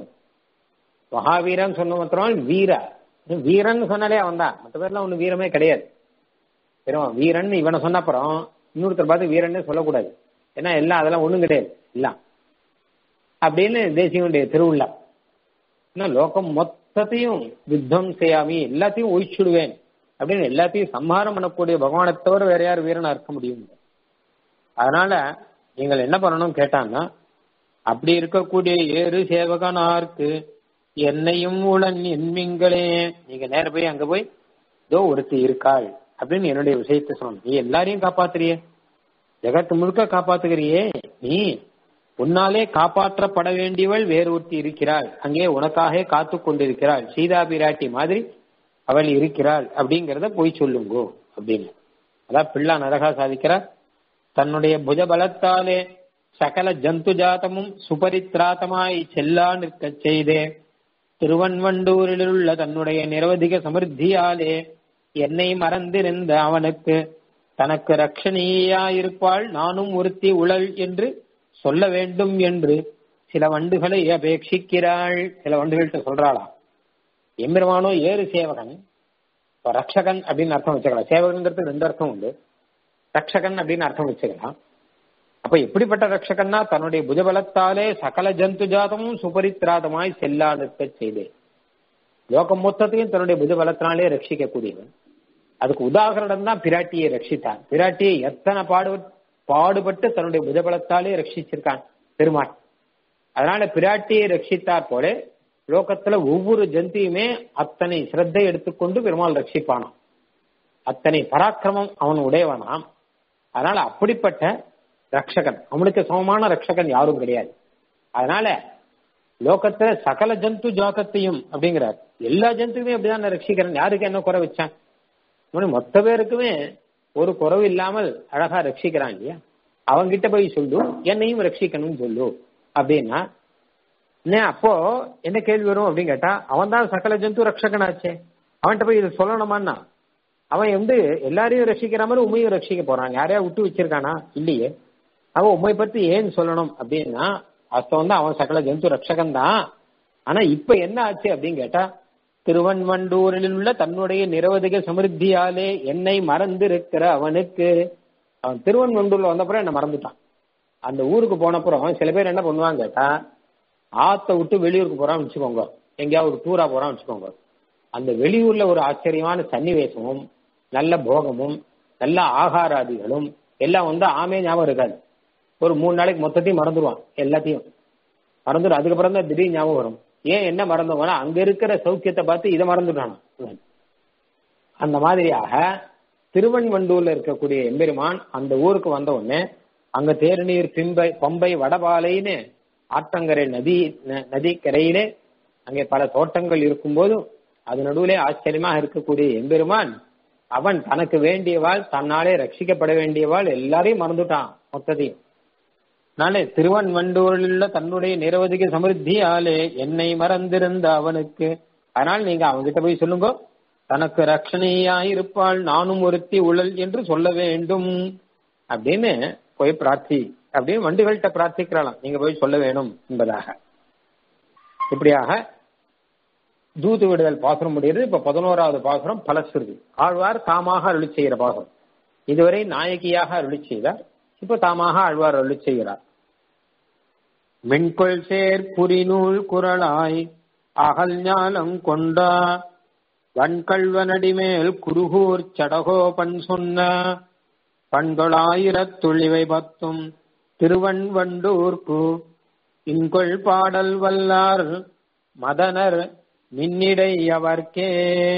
மகாவீரன் சொன்ன மாத்திரம் வீரா வீரன் சொன்னாலே அவன் தான் மற்ற பேர்லாம் ஒன்றும் வீரமே கிடையாது வெறும் வீரன் இவனை சொன்ன அப்புறம் இன்னொருத்தர் பார்த்து வீரன்னு சொல்லக்கூடாது ஏன்னா எல்லாம் அதெல்லாம் ஒண்ணும் கிடையாது எல்லாம் அப்படின்னு தேசியனுடைய திருவிழா ஏன்னா லோகம் மொத்தத்தையும் யுத்தம் செய்யாமி எல்லாத்தையும் ஒழிச்சுடுவேன் அப்படின்னு எல்லாத்தையும் சம்ஹாரம் பண்ணக்கூடிய பகவானை தவிர வேற யார் வீரனா இருக்க முடியும் அதனால நீங்கள் என்ன பண்ணணும் கேட்டாங்கன்னா அப்படி இருக்கக்கூடிய ஏறு சேவகனார்க்கு என்னையும் உளன் என்மீங்களே நீங்க நேர போய் அங்க போய் இதோ ஒருத்தி இருக்காள் அப்படின்னு என்னுடைய விஷயத்த சொல்லணும் நீ எல்லாரையும் காப்பாத்துறிய ஜெகத்து முழுக்க காப்பாத்துகிறியே நீ உன்னாலே காப்பாற்றப்பட வேண்டியவள் வேறு ஒருத்தி இருக்கிறாள் அங்கே உனக்காக காத்து கொண்டிருக்கிறாள் சீதா பிராட்டி மாதிரி அவள் இருக்கிறாள் அப்படிங்கிறத போய் சொல்லுங்கோ அப்படின்னு அதான் பிள்ளா நரகா சாதிக்கிறார் தன்னுடைய புஜபலத்தாலே சகல ஜந்து ஜாதமும் சுபரித்ராத்தமாய் செல்லா நிற்கச் செய்தே திருவன்வண்டூரில் உள்ள தன்னுடைய நிரவதிக சமிருத்தியாலே என்னை மறந்திருந்த அவனுக்கு தனக்கு ரட்சணியாயிருப்பாள் நானும் ஒருத்தி உழல் என்று சொல்ல வேண்டும் என்று சில வண்டுகளை அபேட்சிக்கிறாள் சில வண்டுகள்கிட்ட சொல்றாளாம் எம்பெருமானோ ஏறு சேவகன் இப்ப ரக்ஷகன் அப்படின்னு அர்த்தம் வச்சுக்கலாம் சேவகன்கிறது ரெண்டு அர்த்தம் உண்டு ரக்ஷகன் அப்படின்னு அர்த்தம் வச்சுக்கலாம் அப்ப எப்படிப்பட்ட ரட்சகன்னா தன்னுடைய புஜபலத்தாலே சகல ஜந்து ஜாதமும் சுபரித்ராதமாய் செல்லா நிற்க செய்தேன் லோகம் மொத்தத்தையும் தன்னுடைய புஜபலத்தினாலே ரட்சிக்கக்கூடியவன் அதுக்கு உதாகரணம் தான் பிராட்டியை ரட்சித்தான் பிராட்டியை எத்தனை பாடு பாடுபட்டு தன்னுடைய புஜபலத்தாலே ரட்சிச்சிருக்கான் பெருமாள் அதனால பிராட்டியை ரட்சித்தார் போல லோகத்துல ஒவ்வொரு ஜந்தியுமே அத்தனை சிரத்தை எடுத்துக்கொண்டு பெருமாள் ரட்சிப்பானாம் அத்தனை பராக்கிரமம் அவன் உடையவனாம் அதனால அப்படிப்பட்ட ரக்ஷகன் அவனுக்கு சமமான ரக்ஷகன் யாரும் கிடையாது அதனால லோகத்துல சகல ஜந்து ஜாகத்தையும் அப்படிங்கிறார் எல்லா ஜந்துக்குமே அப்படிதான் ரட்சிக்கிறன் யாருக்கு என்ன குறை வச்சான் இவனு மொத்த பேருக்குமே ஒரு குறவு இல்லாமல் அழகா ரட்சிக்கிறான் இல்லையா அவங்கிட்ட போய் சொல்லு என்னையும் ரட்சிக்கணும்னு சொல்லு அப்படின்னா என்ன அப்போ என்ன கேள்வி வரும் அப்படின்னு கேட்டா அவன் தான் சகல ஜந்து ரட்சகனாச்சே அவன்கிட்ட போய் இது சொல்லணுமான்னா அவன் வந்து எல்லாரையும் ரட்சிக்கிற மாதிரி உண்மையும் ரட்சிக்க போறான் யாரையா விட்டு வச்சிருக்கானா இல்லையே அவன் உண்மை பத்தி ஏன் சொல்லணும் அப்படின்னா அர்த்தம் வந்து அவன் சகல ஜந்து ரட்சகன் தான் ஆனா இப்ப என்ன ஆச்சு அப்படின்னு கேட்டா திருவன்வண்டூரில் உள்ள தன்னுடைய நிரவதிக சமிருத்தியாலே என்னை மறந்திருக்கிற அவனுக்கு அவன் திருவன்வண்டூர்ல வந்தப்புறம் என்ன மறந்துட்டான் அந்த ஊருக்கு போனப்புறம் சில பேர் என்ன பண்ணுவாங்க கேட்டா ஆத்த விட்டு வெளியூருக்கு போறான்னு வச்சுக்கோங்க எங்கேயாவது ஒரு டூரா போறான்னு வச்சுக்கோங்க அந்த வெளியூர்ல ஒரு ஆச்சரியமான சன்னிவேசமும் நல்ல போகமும் நல்ல ஆகாராதிகளும் எல்லாம் வந்து ஆமே ஞாபகம் இருக்காது ஒரு மூணு நாளைக்கு மொத்தத்தையும் மறந்துடுவான் எல்லாத்தையும் மறந்துடும் அதுக்கப்புறம் தான் திடீர் ஞாபகம் வரும் ஏன் என்ன மறந்தோம்னா அங்க இருக்கிற சௌக்கியத்தை பார்த்து இதை மறந்துட்டான் அந்த மாதிரியாக திருவன்வண்டூர்ல இருக்கக்கூடிய எம்பெருமான் அந்த ஊருக்கு வந்த உடனே அங்க தேர்நீர் பிம்பை பம்பை வடபாலைன்னு ஆற்றங்கரை நதி நதிக்கரையிலே அங்கே பல தோட்டங்கள் இருக்கும்போது அது நடுவிலே ஆச்சரியமாக இருக்கக்கூடிய எம்பெருமான் அவன் தனக்கு வேண்டியவாள் தன்னாலே ரட்சிக்கப்பட வேண்டியவாள் எல்லாரையும் மறந்துட்டான் மொத்தத்தையும் நாளே திருவன்வண்டூரில் உள்ள தன்னுடைய நிரவதிக சமிருத்தியாலே என்னை மறந்திருந்த அவனுக்கு அதனால் நீங்க அவன்கிட்ட போய் சொல்லுங்க தனக்கு ரட்சணையாயிருப்பாள் நானும் ஒருத்தி உழல் என்று சொல்ல வேண்டும் அப்படின்னு போய் பிரார்த்தி அப்படின்னு வண்டுகள்கிட்ட பிரார்த்திக்கிறாளாம் நீங்க போய் சொல்ல வேணும் என்பதாக இப்படியாக தூது விடுதல் பாசுரம் முடியுது இப்ப பதினோராவது பாசுரம் பலசுருதி ஆழ்வார் தாமாக அருளி செய்கிற பாசுரம் இதுவரை நாயகியாக அருளி செய்தார் இப்ப தாமாக ஆழ்வார் அருளி செய்கிறார் மென்கொள் சேர் புரிநூல் குரலாய் அகல் ஞானம் கொண்டா வன்கல்வனடி மேல் குருகூர் சடகோபன் சொன்ன பண்கொளாயிரத்துள்ளிவை பத்தும் திருவன்வண்டூர்க்கு இன்கொள் பாடல் வல்லார் மதனர் மின்னிடை அவர்க்கே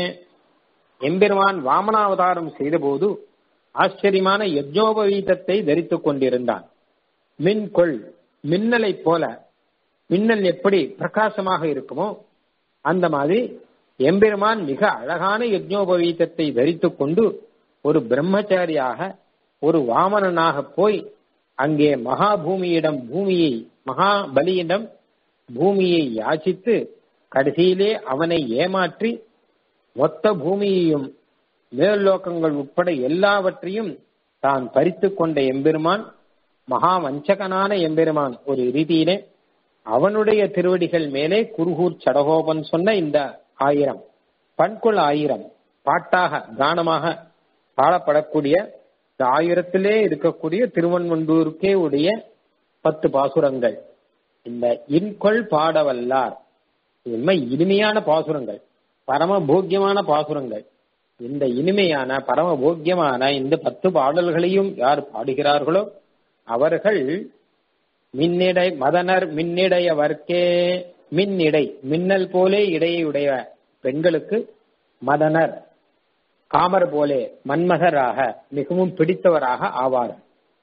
எம்பெருமான் வாமனாவதாரம் செய்தபோது ஆச்சரியமான யஜ்னோபவீதத்தை தரித்துக் கொண்டிருந்தான் மின்கொள் மின்னலை போல மின்னல் எப்படி பிரகாசமாக இருக்குமோ அந்த மாதிரி எம்பெருமான் மிக அழகான யஜ்னோபவீதத்தை தரித்துக் கொண்டு ஒரு பிரம்மச்சாரியாக ஒரு வாமனனாக போய் அங்கே மகாபூமியிடம் பூமியை மகாபலியிடம் பூமியை யாச்சித்து கடைசியிலே அவனை ஏமாற்றி மொத்த பூமியையும் மேல்லோக்கங்கள் உட்பட எல்லாவற்றையும் தான் பறித்து கொண்ட எம்பெருமான் மகா வஞ்சகனான எம்பெருமான் ஒரு ரீதியிலே அவனுடைய திருவடிகள் மேலே குருகூர் சடகோபன் சொன்ன இந்த ஆயிரம் பண்குள் ஆயிரம் பாட்டாக கானமாக பாடப்படக்கூடிய இந்த ஆயிரத்திலே இருக்கக்கூடிய திருவன்வண்டூருக்கே உடைய பத்து பாசுரங்கள் இந்த இன்கொள் பாடவல்லார் உண்மை இனிமையான பாசுரங்கள் பரம போக்கியமான பாசுரங்கள் இந்த இனிமையான பரம போக்கியமான இந்த பத்து பாடல்களையும் யார் பாடுகிறார்களோ அவர்கள் மின்னிடை மதனர் மின்னிடையவர்க்கே மின்னிடை மின்னல் போலே இடையுடைய பெண்களுக்கு மதனர் காமர் போலே மன்மகராக மிகவும் பிடித்தவராக ஆவார்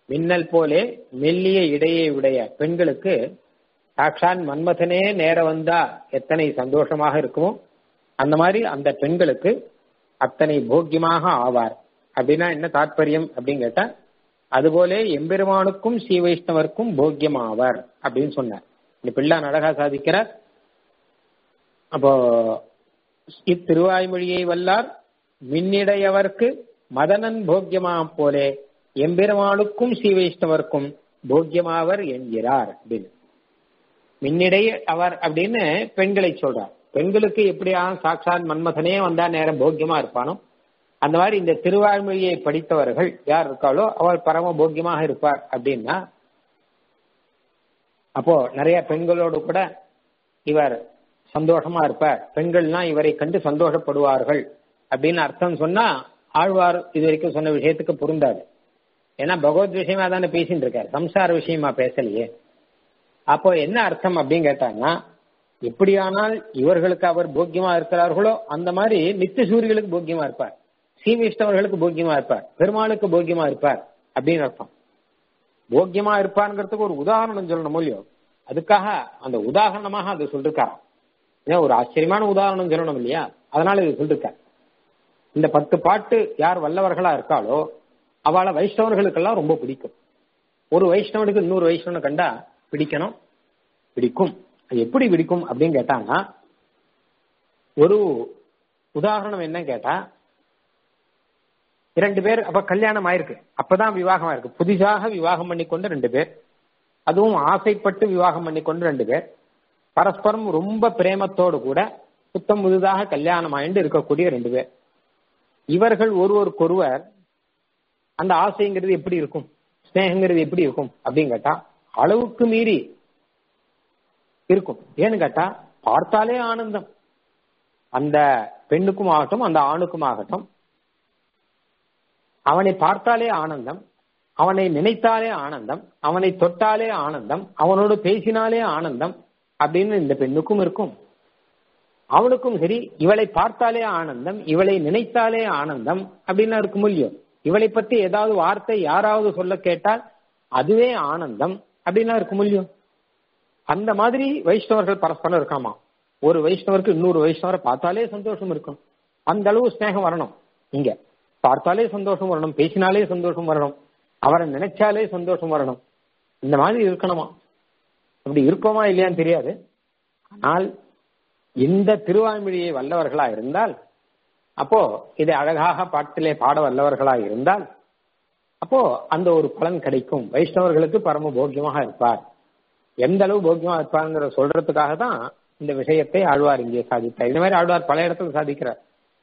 மின்னல் போலே மெல்லிய இடையை உடைய பெண்களுக்கு சாக்ஷான் மன்மதனே நேர வந்தா எத்தனை சந்தோஷமாக இருக்குமோ அந்த மாதிரி அந்த பெண்களுக்கு அத்தனை போக்கியமாக ஆவார் அப்படின்னா என்ன தாற்பயம் அப்படின்னு கேட்டா அதுபோல எம்பெருமானுக்கும் ஸ்ரீ வைஷ்ணவருக்கும் போக்கியம் ஆவார் அப்படின்னு சொன்னார் இந்த பிள்ளான் அழகா சாதிக்கிறார் அப்போ இத்திருவாய்மொழியை வல்லார் மின்னிடையவர்க்கு மதனன் போக்கியமா போலே எம்பெருமானுக்கும் ஸ்ரீ வைஷ்ணவருக்கும் போக்கியமாவர் என்கிறார் அப்படின்னு மின்னிடை அவர் அப்படின்னு பெண்களை சொல்றார் பெண்களுக்கு எப்படியா சாட்சாத் மன்மதனே வந்தா நேரம் போக்கியமா இருப்பானோ அந்த மாதிரி இந்த திருவாய்மொழியை படித்தவர்கள் யார் இருக்காளோ அவர் பரம போக்கியமாக இருப்பார் அப்படின்னா அப்போ நிறைய பெண்களோடு கூட இவர் சந்தோஷமா இருப்பார் பெண்கள்லாம் இவரை கண்டு சந்தோஷப்படுவார்கள் அப்படின்னு அர்த்தம் சொன்னா ஆழ்வார் இது வரைக்கும் சொன்ன விஷயத்துக்கு பொருந்தாது ஏன்னா பகவத் விஷயமா தானே பேசிட்டு இருக்காரு சம்சார விஷயமா பேசலையே அப்போ என்ன அர்த்தம் அப்படின்னு கேட்டாங்கன்னா எப்படியானால் இவர்களுக்கு அவர் போக்கியமா இருக்கிறார்களோ அந்த மாதிரி நித்திய சூரியர்களுக்கு போக்கியமா இருப்பார் சீமிஷ்டவர்களுக்கு போக்கியமா இருப்பார் பெருமாளுக்கு போக்கியமா இருப்பார் அப்படின்னு அர்த்தம் போக்கியமா இருப்பாருங்கிறதுக்கு ஒரு உதாரணம் சொல்லணும் இல்லையோ அதுக்காக அந்த உதாரணமாக அதை சொல்லிருக்காராம் ஏன் ஒரு ஆச்சரியமான உதாரணம் சொல்லணும் இல்லையா அதனால இது சொல்லிருக்கார் இந்த பத்து பாட்டு யார் வல்லவர்களா இருக்காளோ அவளை வைஷ்ணவர்களுக்கெல்லாம் ரொம்ப பிடிக்கும் ஒரு வைஷ்ணவனுக்கு இன்னொரு வைஷ்ணவனை கண்டா பிடிக்கணும் பிடிக்கும் அது எப்படி பிடிக்கும் அப்படின்னு கேட்டாங்கன்னா ஒரு உதாரணம் என்ன கேட்டா இரண்டு பேர் அப்ப கல்யாணம் ஆயிருக்கு அப்பதான் விவாகம் ஆயிருக்கு புதிதாக விவாகம் பண்ணி கொண்டு ரெண்டு பேர் அதுவும் ஆசைப்பட்டு விவாகம் பண்ணி கொண்டு ரெண்டு பேர் பரஸ்பரம் ரொம்ப பிரேமத்தோடு கூட புத்தம் புதிதாக கல்யாணம் ஆயிண்டு இருக்கக்கூடிய ரெண்டு பேர் இவர்கள் ஒருவருக்கொருவர் அந்த ஆசைங்கிறது எப்படி இருக்கும் ஸ்னேகங்கிறது எப்படி இருக்கும் அப்படின்னு கேட்டா அளவுக்கு மீறி இருக்கும் ஏன்னு கேட்டா பார்த்தாலே ஆனந்தம் அந்த பெண்ணுக்கும் ஆகட்டும் அந்த ஆணுக்கும் ஆகட்டும் அவனை பார்த்தாலே ஆனந்தம் அவனை நினைத்தாலே ஆனந்தம் அவனை தொட்டாலே ஆனந்தம் அவனோடு பேசினாலே ஆனந்தம் அப்படின்னு இந்த பெண்ணுக்கும் இருக்கும் அவனுக்கும் சரி இவளை பார்த்தாலே ஆனந்தம் இவளை நினைத்தாலே ஆனந்தம் அப்படின்னு இருக்கும் இல்லையோ இவளை பத்தி ஏதாவது வார்த்தை யாராவது சொல்ல கேட்டால் அதுவே ஆனந்தம் அப்படின்னா இருக்கும் இல்லையோ அந்த மாதிரி வைஷ்ணவர்கள் பரஸ்பரம் இருக்காமா ஒரு வைஷ்ணவருக்கு இன்னொரு வைஷ்ணவரை பார்த்தாலே சந்தோஷம் இருக்கும் அந்த அளவு ஸ்நேகம் வரணும் இங்க பார்த்தாலே சந்தோஷம் வரணும் பேசினாலே சந்தோஷம் வரணும் அவரை நினைச்சாலே சந்தோஷம் வரணும் இந்த மாதிரி இருக்கணுமா அப்படி இருக்கோமா இல்லையான்னு தெரியாது ஆனால் இந்த திருவாய்மொழியை வல்லவர்களா இருந்தால் அப்போ இதை அழகாக பாட்டிலே பாட வல்லவர்களா இருந்தால் அப்போ அந்த ஒரு பலன் கிடைக்கும் வைஷ்ணவர்களுக்கு பரம போக்கியமாக இருப்பார் எந்த அளவு போக்கியமா இருப்பாருங்கிற சொல்றதுக்காக தான் இந்த விஷயத்தை ஆழ்வார் இங்கே சாதித்தார் இந்த மாதிரி ஆழ்வார் பல இடத்துல சாதிக்கிறார்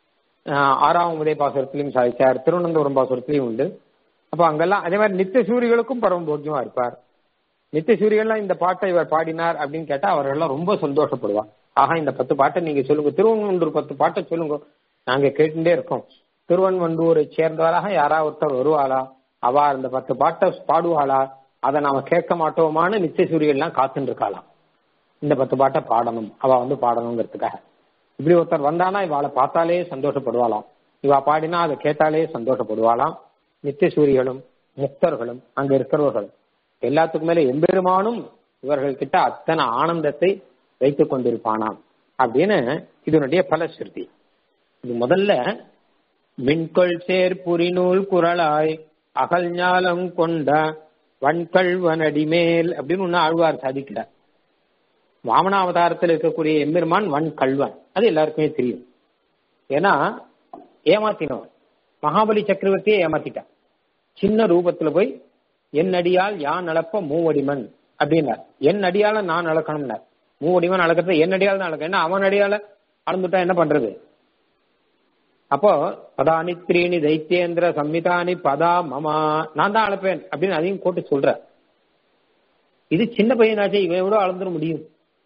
ஆறாம் உதய பாசுரத்திலையும் சாதிச்சார் திருவனந்தபுரம் பாசுரத்திலையும் உண்டு அப்போ அங்கெல்லாம் அதே மாதிரி நித்திய சூரிகளுக்கும் பரம போக்கியமா இருப்பார் நித்திய சூரியெல்லாம் இந்த பாட்டை இவர் பாடினார் அப்படின்னு கேட்டா அவர்கள்லாம் ரொம்ப சந்தோஷப்படுவார் ஆஹா இந்த பத்து பாட்டை நீங்க சொல்லுங்க திருவன்வண்டூர் பத்து பாட்டை சொல்லுங்க நாங்க கேட்டுட்டே இருக்கோம் திருவன்வண்டூரை சேர்ந்தவராக யாராவது ஒருத்தர் வருவாளா அவா இந்த பத்து பாட்டை பாடுவாளா அதை நாம கேட்க மாட்டோமான்னு நித்திய சூரியெல்லாம் காத்துட்டு இருக்காளாம் இந்த பத்து பாட்டை பாடணும் அவ வந்து பாடணுங்கிறதுக்காக இப்படி ஒருத்தர் வந்தானா இவாளை பார்த்தாலே சந்தோஷப்படுவாளாம் இவா பாடினா அதை கேட்டாலே சந்தோஷப்படுவாளாம் நித்திய சூரியகளும் முக்தர்களும் அங்க இருக்கிறவர்களும் எல்லாத்துக்கும் மேல எம்பெருமானும் இவர்கள் கிட்ட அத்தனை ஆனந்தத்தை வைத்துக் கொண்டிருப்பானாம் அப்படின்னு இதனுடைய பலஸ்ருதி இது முதல்ல மின்கொள் சேர் புரிநூல் குரலாய் அகல் ஞாலம் கொண்ட வன்கல்வனடிமேல் அப்படின்னு ஒன்னு ஆழ்வார் சாதிக்கிறார் வாமனாவதாரத்தில் இருக்கக்கூடிய எம்பெருமான் வன் கல்வன் அது எல்லாருக்குமே தெரியும் ஏன்னா ஏமாத்தினவன் மகாபலி சக்கரவர்த்தியை ஏமாத்திட்டான் சின்ன ரூபத்துல போய் என் அடியால் யான் அளப்ப மூவடிமன் அப்படின்னார் என் அடியால நான் அளக்கணும்னார் மூவடிமன் அளக்கிறது என் அடியால் தான் அளக்க ஏன்னா அவன் அடியால அளந்துட்டா என்ன பண்றது அப்போ பதானி த்ரீனி தைத்தியேந்திர சம்மிதானி பதா மமா நான் தான் அளப்பேன் அப்படின்னு அதையும் போட்டு சொல்ற இது சின்ன பையனாச்சே இவன் எவ்வளவு அளந்துட முடியும்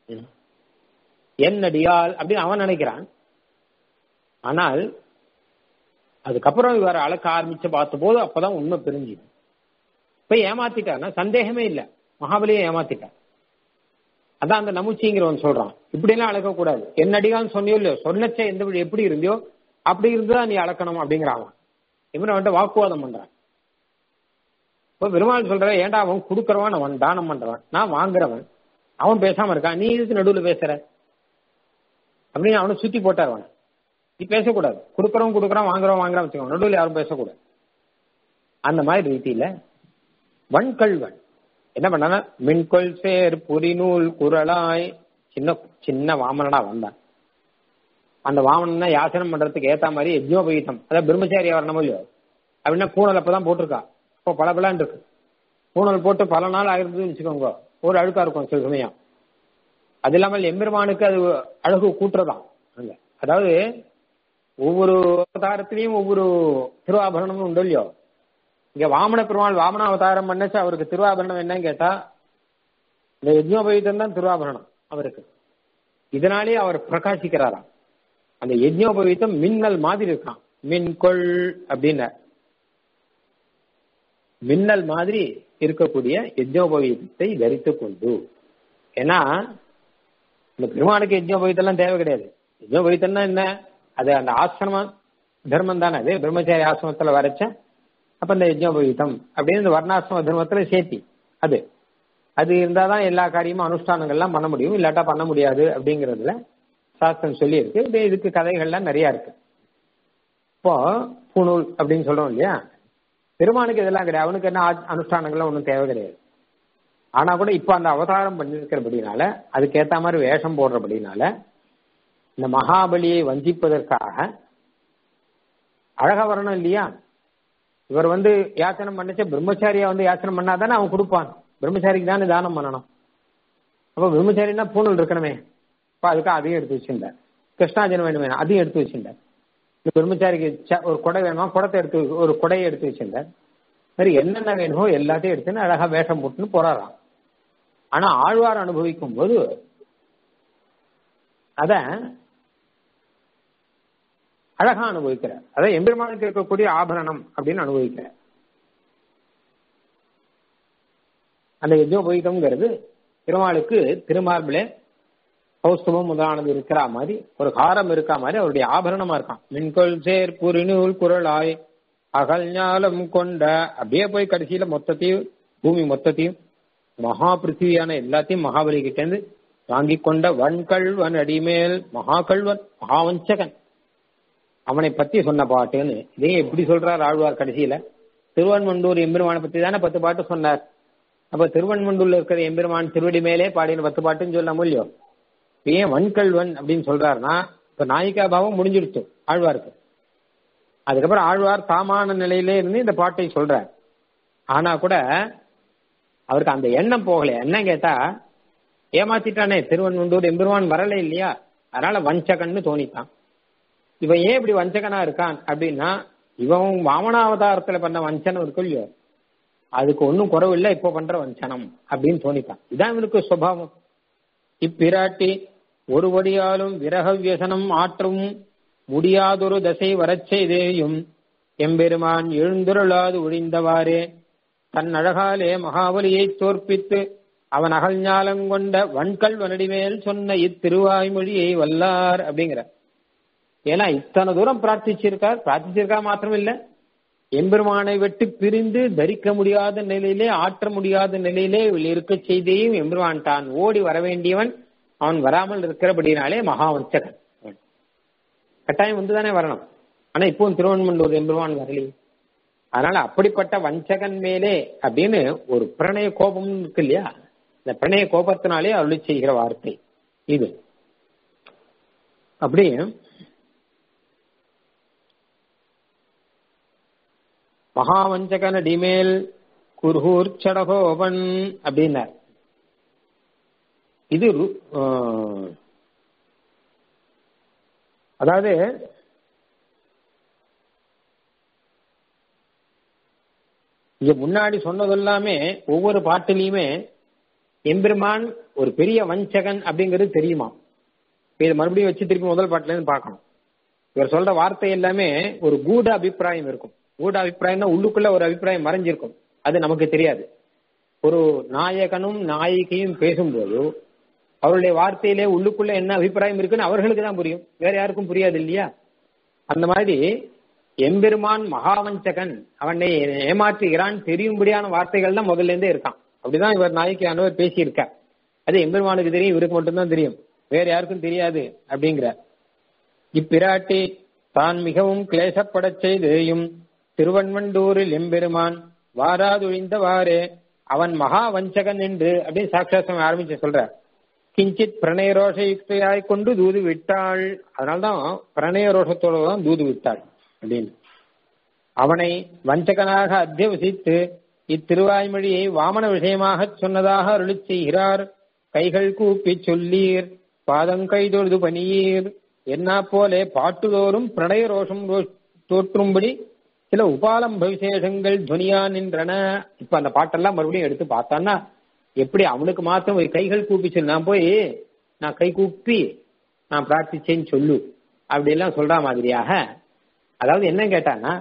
என் அடியால் அப்படின்னு அவன் நினைக்கிறான் ஆனால் அதுக்கப்புறம் இவர் அளக்க ஆரம்பிச்சு பார்த்த போது அப்பதான் உண்மை பிரிஞ்சுது இப்ப ஏமாத்திட்டான்னா சந்தேகமே இல்லை மகாபலியை ஏமாத்திட்டான் அதான் அந்த நமுச்சிங்கிறவன் சொல்றான் இப்படி எல்லாம் அளக்க கூடாது என் அடியான்னு சொன்னியோ இல்லையோ சொன்னச்ச எந்த வழி எப்படி இருந்தியோ அப்படி இருந்துதான் நீ அளக்கணும் அப்படிங்கிறான் இவன் வந்துட்டு வாக்குவாதம் பண்றான் இப்போ பெருமாள் சொல்ற ஏன்டா அவன் கொடுக்கறவன் அவன் தானம் பண்றவன் நான் வாங்குறவன் அவன் பேசாம இருக்கான் நீ இதுக்கு நடுவில் பேசுற அப்படின்னு அவனை சுத்தி போட்டார் அவன் நீ பேசக்கூடாது கொடுக்கறவன் கொடுக்கறான் வாங்குறவன் வாங்குறான் வச்சுக்கோங்க நடுவில் யாரும் பேசக்கூடாது அந்த மாதிரி ரீதியில வன்கல்வன் என்ன பண்ணானா மின்கொள் சேர் புரிநூல் குரலாய் சின்ன சின்ன வாமனனா வந்தான் அந்த வாமனா யாசனம் பண்றதுக்கு ஏத்த மாதிரி யஜ்னோபகீதம் அதாவது பிரம்மச்சாரி வரணும் இல்லையோ அப்படின்னா பூனல் அப்பதான் போட்டிருக்கா இப்போ பல பலான் இருக்கு பூனல் போட்டு பல நாள் ஆயிருந்ததுன்னு வச்சுக்கோங்க ஒரு அழுக்கா இருக்கும் சில சமயம் அது இல்லாமல் எம்பெருமானுக்கு அது அழகு கூட்டுறதான் அங்க அதாவது ஒவ்வொரு அவதாரத்திலையும் ஒவ்வொரு திருவாபரணமும் உண்டு இல்லையோ இங்க வாமன பெருமாள் வாமன அவதாரம் பண்ணச்சு அவருக்கு திருவாபரணம் என்னன்னு கேட்டா இந்த யஜ்னோபவீதம் தான் திருவாபரணம் அவருக்கு இதனாலே அவர் பிரகாசிக்கிறாராம் அந்த யஜ்னோபவீதம் மின்னல் மாதிரி இருக்கான் மின்கொள் அப்படின்னு மின்னல் மாதிரி இருக்கக்கூடிய யஜ்னோபவீதத்தை தரித்து கொண்டு ஏன்னா இந்த பெருமானுக்கு யஜ்னோபவீதம்லாம் தேவை கிடையாது யஜ்னோபவீதம்னா என்ன அது அந்த ஆசிரம தர்மம் தானே அது பிரம்மச்சாரி ஆசிரமத்துல வரைச்ச அப்ப இந்த யஜ்னோபவீதம் அப்படின்னு இந்த வர்ணாசிரம தர்மத்துல சேர்த்தி அது அது இருந்தாதான் எல்லா காரியமும் அனுஷ்டானங்கள்லாம் பண்ண முடியும் இல்லாட்டா பண்ண முடியாது அப்படிங்கறதுல சாஸ்திரம் சொல்லி இருக்கு இது இதுக்கு கதைகள்லாம் நிறைய இருக்கு இப்போ பூணூல் அப்படின்னு சொல்றோம் இல்லையா பெருமானுக்கு இதெல்லாம் கிடையாது அவனுக்கு என்ன அனுஷ்டானங்கள்லாம் ஒன்றும் தேவை கிடையாது ஆனா கூட இப்ப அந்த அவதாரம் பண்ணிருக்கிறபடினால அதுக்கு ஏத்த மாதிரி வேஷம் போடுறபடினால இந்த மகாபலியை வஞ்சிப்பதற்காக அழகா வரணும் இல்லையா இவர் வந்து யாச்சனம் பண்ணிச்ச பிரம்மச்சாரியா வந்து யாச்சனம் பண்ணாதானே அவன் கொடுப்பான் பிரம்மச்சாரிக்கு தானே தானம் பண்ணணும் அப்ப பிரம்மச்சாரின்னா பூணல் இருக்கணுமே அப்ப அதுக்கு அதையும் எடுத்து வச்சிருந்தார் கிருஷ்ணாஜனம் வேணுமே அதையும் எடுத்து வச்சிருந்தார் இந்த பிரம்மச்சாரிக்கு ஒரு கொடை வேணுமா குடத்தை எடுத்து ஒரு கொடையை எடுத்து வச்சிருந்தார் சரி என்னென்ன வேணுமோ எல்லாத்தையும் எடுத்துன்னு அழகா வேஷம் போட்டுன்னு போறாராம் ஆனா ஆழ்வார் அனுபவிக்கும் போது அத அழகா அனுபவிக்கிறார் அதான் எம்பெருமானுக்கு இருக்கக்கூடிய ஆபரணம் அப்படின்னு அனுபவிக்கிறார் அந்த யஜ்னோபவீதம்ங்கிறது திருமாலுக்கு திருமார்பிலே கௌஸ்துபம் முதலானது இருக்கிற மாதிரி ஒரு காரம் இருக்கா மாதிரி அவருடைய ஆபரணமா இருக்கான் மின்கொள் சேர் புரிநூல் குரலாய் அகல் ஞாலம் கொண்ட அப்படியே போய் கடைசியில மொத்தத்தையும் பூமி மொத்தத்தையும் மகா பிருத்திவியான எல்லாத்தையும் மகாபலி கிட்டேந்து வாங்கி கொண்ட வன்கல்வன் அடிமேல் மகாகல்வன் மகாவஞ்சகன் அவனை பத்தி சொன்ன பாட்டுன்னு இதையும் எப்படி சொல்றார் ஆழ்வார் கடைசியில திருவன்மண்டூர் எம்பெருமானை பத்தி தானே பத்து பாட்டு சொன்னார் அப்ப திருவன்மண்டூர்ல இருக்கிற எம்பெருமான் திருவடி மேலே பாடின பத்து பாட்டுன்னு சொல்ல முடியும் ஏன் வன்கல்வன் அப்படின்னு சொல்றாருன்னா இப்ப நாயிகா பாவம் முடிஞ்சிடுச்சு ஆழ்வாருக்கு அதுக்கப்புறம் ஆழ்வார் தாமான நிலையிலே இருந்து இந்த பாட்டை சொல்றார் ஆனா கூட அவருக்கு அந்த எண்ணம் போகல என்ன கேட்டா ஏமாத்திட்டானே திருவன்மண்டூர் எம்பெருமான் வரல இல்லையா அதனால வஞ்சகன்னு தோணித்தான் இவன் ஏன் இப்படி வஞ்சகனா இருக்கான் அப்படின்னா இவன் வாமனாவதாரத்துல பண்ண வஞ்சனம் இருக்கும் இல்லையோ அதுக்கு ஒன்றும் குறவு இல்லை இப்போ பண்ற வஞ்சனம் அப்படின்னு தோணித்தான் இதான் இவனுக்கு சுபாவம் இப்பிராட்டி ஒருபடியாலும் விரக வியசனம் ஆற்றும் முடியாதொரு தசை வரச் செய்தேயும் எம்பெருமான் எழுந்துருளாது ஒழிந்தவாறே தன் அழகாலே மகாபலியை தோற்பித்து அவன் அகல் ஞாலங்கொண்ட வன்கல் வனடிமேல் சொன்ன இத்திருவாய்மொழியை வல்லார் அப்படிங்கிற ஏன்னா இத்தனை தூரம் பிரார்த்திச்சிருக்கார் பிரார்த்திச்சிருக்கா மாத்திரம் இல்ல எம்பெருமானை விட்டு பிரிந்து தரிக்க முடியாத நிலையிலே ஆற்ற முடியாத நிலையிலே இருக்க செய்தியும் எம்பெருமான் தான் ஓடி வர வேண்டியவன் அவன் வராமல் இருக்கிறபடினாலே மகாவஞ்சகன் கட்டாயம் வந்துதானே வரணும் ஆனா இப்பவும் திருவன்மண்டூர் எம்பெருமான் வரலையே அதனால அப்படிப்பட்ட வஞ்சகன் மேலே அப்படின்னு ஒரு பிரணய கோபம் இருக்கு இல்லையா இந்த பிரணய கோபத்தினாலே அருளி செய்கிற வார்த்தை இது அப்படி மகாவஞ்சகன் அடிமேல் குர்ஹூர் சடகோபன் அப்படின்னார் இது அதாவது இங்க முன்னாடி சொன்னது எல்லாமே ஒவ்வொரு பாட்டிலையுமே எம்பெருமான் ஒரு பெரிய வஞ்சகன் அப்படிங்கிறது தெரியுமா இதை மறுபடியும் வச்சு திருப்பி முதல் பாட்டுல இருந்து பார்க்கணும் இவர் சொல்ற வார்த்தை எல்லாமே ஒரு கூட அபிப்பிராயம் இருக்கும் கூட அபிப்பிராயம்னா உள்ளுக்குள்ள ஒரு அபிப்பிராயம் மறைஞ்சிருக்கும் அது நமக்கு தெரியாது ஒரு நாயகனும் நாயிகையும் பேசும்போது அவருடைய வார்த்தையிலே உள்ளுக்குள்ள என்ன அபிப்பிராயம் இருக்குன்னு அவர்களுக்கு தான் புரியும் வேற யாருக்கும் புரியாது இல்லையா அந்த மாதிரி எம்பெருமான் மகாவஞ்சகன் அவனை ஏமாற்றுகிறான் தெரியும்படியான வார்த்தைகள் தான் முதல்ல இருந்தே இருக்கான் அப்படிதான் இவர் நாயக்கியானவர் பேசியிருக்கார் அது எம்பெருமானுக்கு தெரியும் இவருக்கு மட்டும்தான் தெரியும் வேற யாருக்கும் தெரியாது அப்படிங்கிற இப்பிராட்டி தான் மிகவும் கிளேசப்படச் செய்தேயும் திருவன்வண்டூரில் எம்பெருமான் வாராதொழிந்தவாறே அவன் மகா வஞ்சகன் என்று அப்படின்னு சாட்சாசம் ஆரம்பிச்சு சொல்ற கிஞ்சித் பிரணய ரோஷ யுக்தையாய் கொண்டு தூது விட்டாள் அதனால்தான் பிரணய ரோஷத்தோட தான் தூது விட்டாள் அப்படின்னு அவனை வஞ்சகனாக அத்தியவசித்து இத்திருவாய்மொழியை வாமன விஷயமாக சொன்னதாக அருளி செய்கிறார் கைகள் கூப்பி சொல்லீர் பாதங்கை தொழுது பணியீர் என்ன போலே பாட்டுதோறும் பிரணய ரோஷம் தோற்றும்படி சில உபாலம்ப விசேஷங்கள் துனியா நின்றன இப்ப அந்த பாட்டெல்லாம் மறுபடியும் எடுத்து பார்த்தான்னா எப்படி அவனுக்கு மாத்திரம் ஒரு கைகள் கூப்பி சொல்லு நான் போய் நான் கை கூப்பி நான் பிரார்த்திச்சேன்னு சொல்லு அப்படி எல்லாம் சொல்ற மாதிரியாக அதாவது என்ன கேட்டான்னா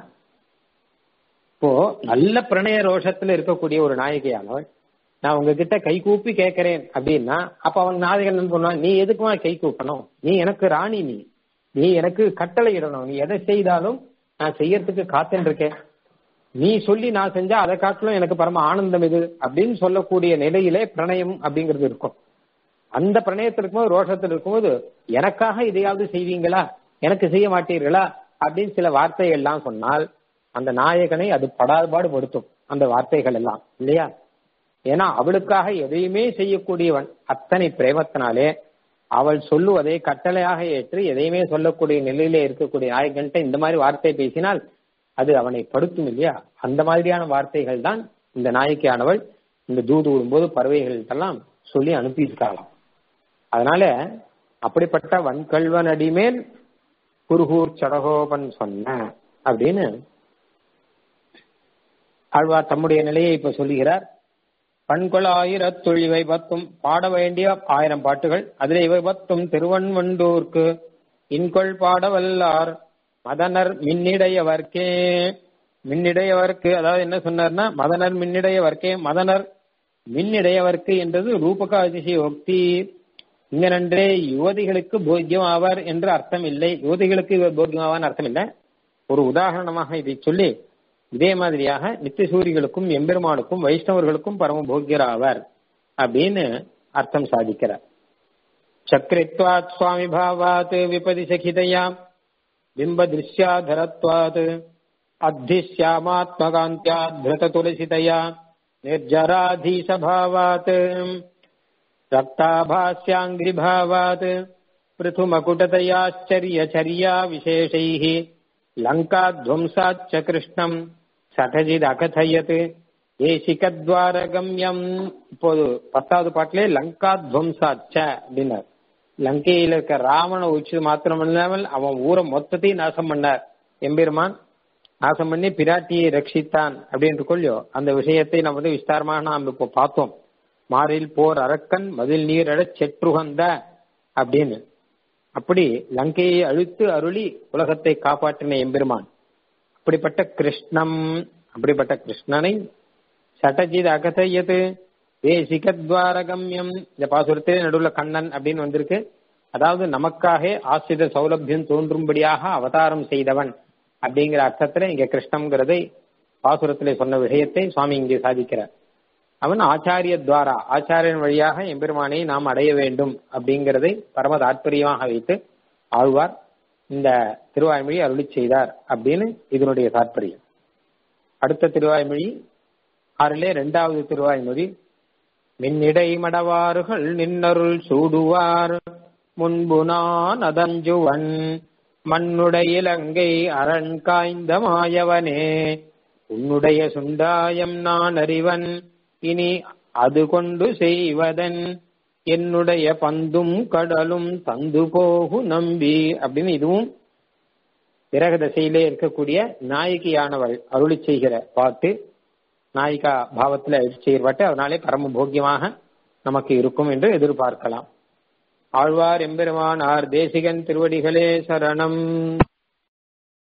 இப்போ நல்ல பிரணய ரோஷத்துல இருக்கக்கூடிய ஒரு நாயகியானவள் நான் உங்ககிட்ட கை கூப்பி கேட்கிறேன் அப்படின்னா அப்ப அவன் நாயகன் என்ன பண்ணுவான் நீ எதுக்குமா கை கூப்பணும் நீ எனக்கு ராணி நீ நீ எனக்கு கட்டளை இடணும் நீ எதை செய்தாலும் நான் செய்யறதுக்கு காத்துன்னு இருக்கேன் நீ சொல்லி நான் செஞ்சா அதை காட்டிலும் எனக்கு பரம ஆனந்தம் இது அப்படின்னு சொல்லக்கூடிய நிலையிலே பிரணயம் அப்படிங்கிறது இருக்கும் அந்த பிரணயத்தில் இருக்கும்போது ரோஷத்தில் இருக்கும்போது எனக்காக இதையாவது செய்வீங்களா எனக்கு செய்ய மாட்டீர்களா அப்படின்னு சில வார்த்தைகள் எல்லாம் சொன்னால் அந்த நாயகனை அது படாதுபாடு படுத்தும் அந்த வார்த்தைகள் எல்லாம் இல்லையா ஏன்னா அவளுக்காக எதையுமே செய்யக்கூடியவன் அத்தனை பிரேமத்தினாலே அவள் சொல்லுவதை கட்டளையாக ஏற்று எதையுமே சொல்லக்கூடிய நிலையிலே இருக்கக்கூடிய நாயகன்ட்ட இந்த மாதிரி வார்த்தை பேசினால் அது அவனை படுத்தும் இல்லையா அந்த மாதிரியான வார்த்தைகள் தான் இந்த நாயக்கியானவள் இந்த தூது விடும்போது பறவைகள்கிட்டலாம் சொல்லி அனுப்பியிருக்காளாம் அதனால அப்படிப்பட்ட வன்கல்வன் அடிமேல் குருகூர் சடகோபன் சொன்ன அப்படின்னு ஆழ்வார் தம்முடைய நிலையை இப்ப சொல்லுகிறார் பண்கொள் ஆயிரத் தொழிவை பத்தும் பாட வேண்டிய ஆயிரம் பாட்டுகள் அதில் இவை பத்தும் திருவன்வண்டூர்க்கு இன்கொள் பாட வல்லார் மதனர் மின்னிடையவர்க்கே மின்னிடையவர்க்கு அதாவது என்ன சொன்னார்னா மதனர் மின்னிடையவர்க்கே மதனர் மின்னிடையவர்க்கு என்றது ரூபக அதிசயோக்தி இங்க நன்றே யுவதிகளுக்கு போக்கியம் ஆவார் என்று அர்த்தம் இல்லை யுவதிகளுக்கு இவர் போக்கியம் ஆவார்னு அர்த்தம் இல்லை ஒரு உதாரணமாக இதை சொல்லி இதே மாதிரியாக நித்தியசூரிகளுக்கும் எம்பெருமானுக்கும் வைஷ்ணவர்களுக்கும் பரம போக்கியராவர் அப்படின்னு அர்த்தம் சாதிக்கிறார் சக்ரித்வாத் சுவாமி பாவாத் விபதி சகிதையா பிம்ப திருஷ்யாதரத்வாத் அத்திஷ்யாமாத்மகாந்தியாத்ருத துளசிதயா निर्जराधीशभावात् रक्ताभास्याङ्घ्रिभावात् पृथुमकुटतयाश्चर्यचर्या विशेषैः लङ्काध्वंसाच्च कृष्णम् சகஜித் ஏசிகத்வாரகம்யம் இப்போது பத்தாவது பாட்டிலே லங்கா துவம்சாச்ச அப்படின்னார் லங்கையில இருக்க ராவண உச்சி மாத்திரம் இல்லாமல் அவன் ஊரை மொத்தத்தையும் நாசம் பண்ணார் எம்பெருமான் நாசம் பண்ணி பிராட்டியை ரட்சித்தான் அப்படின்ற கொள்ளியோ அந்த விஷயத்தை நம்ம வந்து விஸ்தாரமாக நாம் இப்போ பார்த்தோம் மாறில் போர் அரக்கன் மதில் நீரட செற்றுகந்த அப்படின்னு அப்படி லங்கையை அழுத்து அருளி உலகத்தை காப்பாற்றின எம்பெருமான் அப்படிப்பட்ட கிருஷ்ணம் அப்படிப்பட்ட கிருஷ்ணனை சட்டஜித் அகதையது தேசிகத்வாரகம்யம் இந்த பாசுரத்திலே நடுவில் கண்ணன் அப்படின்னு வந்திருக்கு அதாவது நமக்காக ஆசிரித சௌலபியம் தோன்றும்படியாக அவதாரம் செய்தவன் அப்படிங்கிற அர்த்தத்துல இங்க கிருஷ்ணம்ங்கிறதை பாசுரத்திலே சொன்ன விஷயத்தை சுவாமி இங்கே சாதிக்கிறார் அவன் ஆச்சாரிய துவாரா ஆச்சாரியன் வழியாக எம்பெருமானை நாம் அடைய வேண்டும் அப்படிங்கிறதை பரம தாற்பயமாக வைத்து ஆழ்வார் இந்த திருவாய்மொழி அருளி செய்தார் அப்படின்னு இதனுடைய தாற்பயம் அடுத்த திருவாய்மொழி ஆறிலே இரண்டாவது திருவாய்மொழி மின்னிடை மடவாறுகள் நின்னருள் சூடுவார் முன்பு நான் அதஞ்சுவன் மண்ணுடைய இலங்கை அரண் காய்ந்த மாயவனே உன்னுடைய சுண்டாயம் நான் அறிவன் இனி அது கொண்டு செய்வதன் என்னுடைய பந்தும் கடலும் தந்து போகு நம்பி அப்படின்னு இதுவும் விரக தசையிலே இருக்கக்கூடிய நாயகியானவள் அருளி செய்கிற பாட்டு நாயிகா பாவத்துல செய்கிற பாட்டு அதனாலே பரம போக்கியமாக நமக்கு இருக்கும் என்று எதிர்பார்க்கலாம் ஆழ்வார் எம்பெருமானார் தேசிகன் திருவடிகளே சரணம்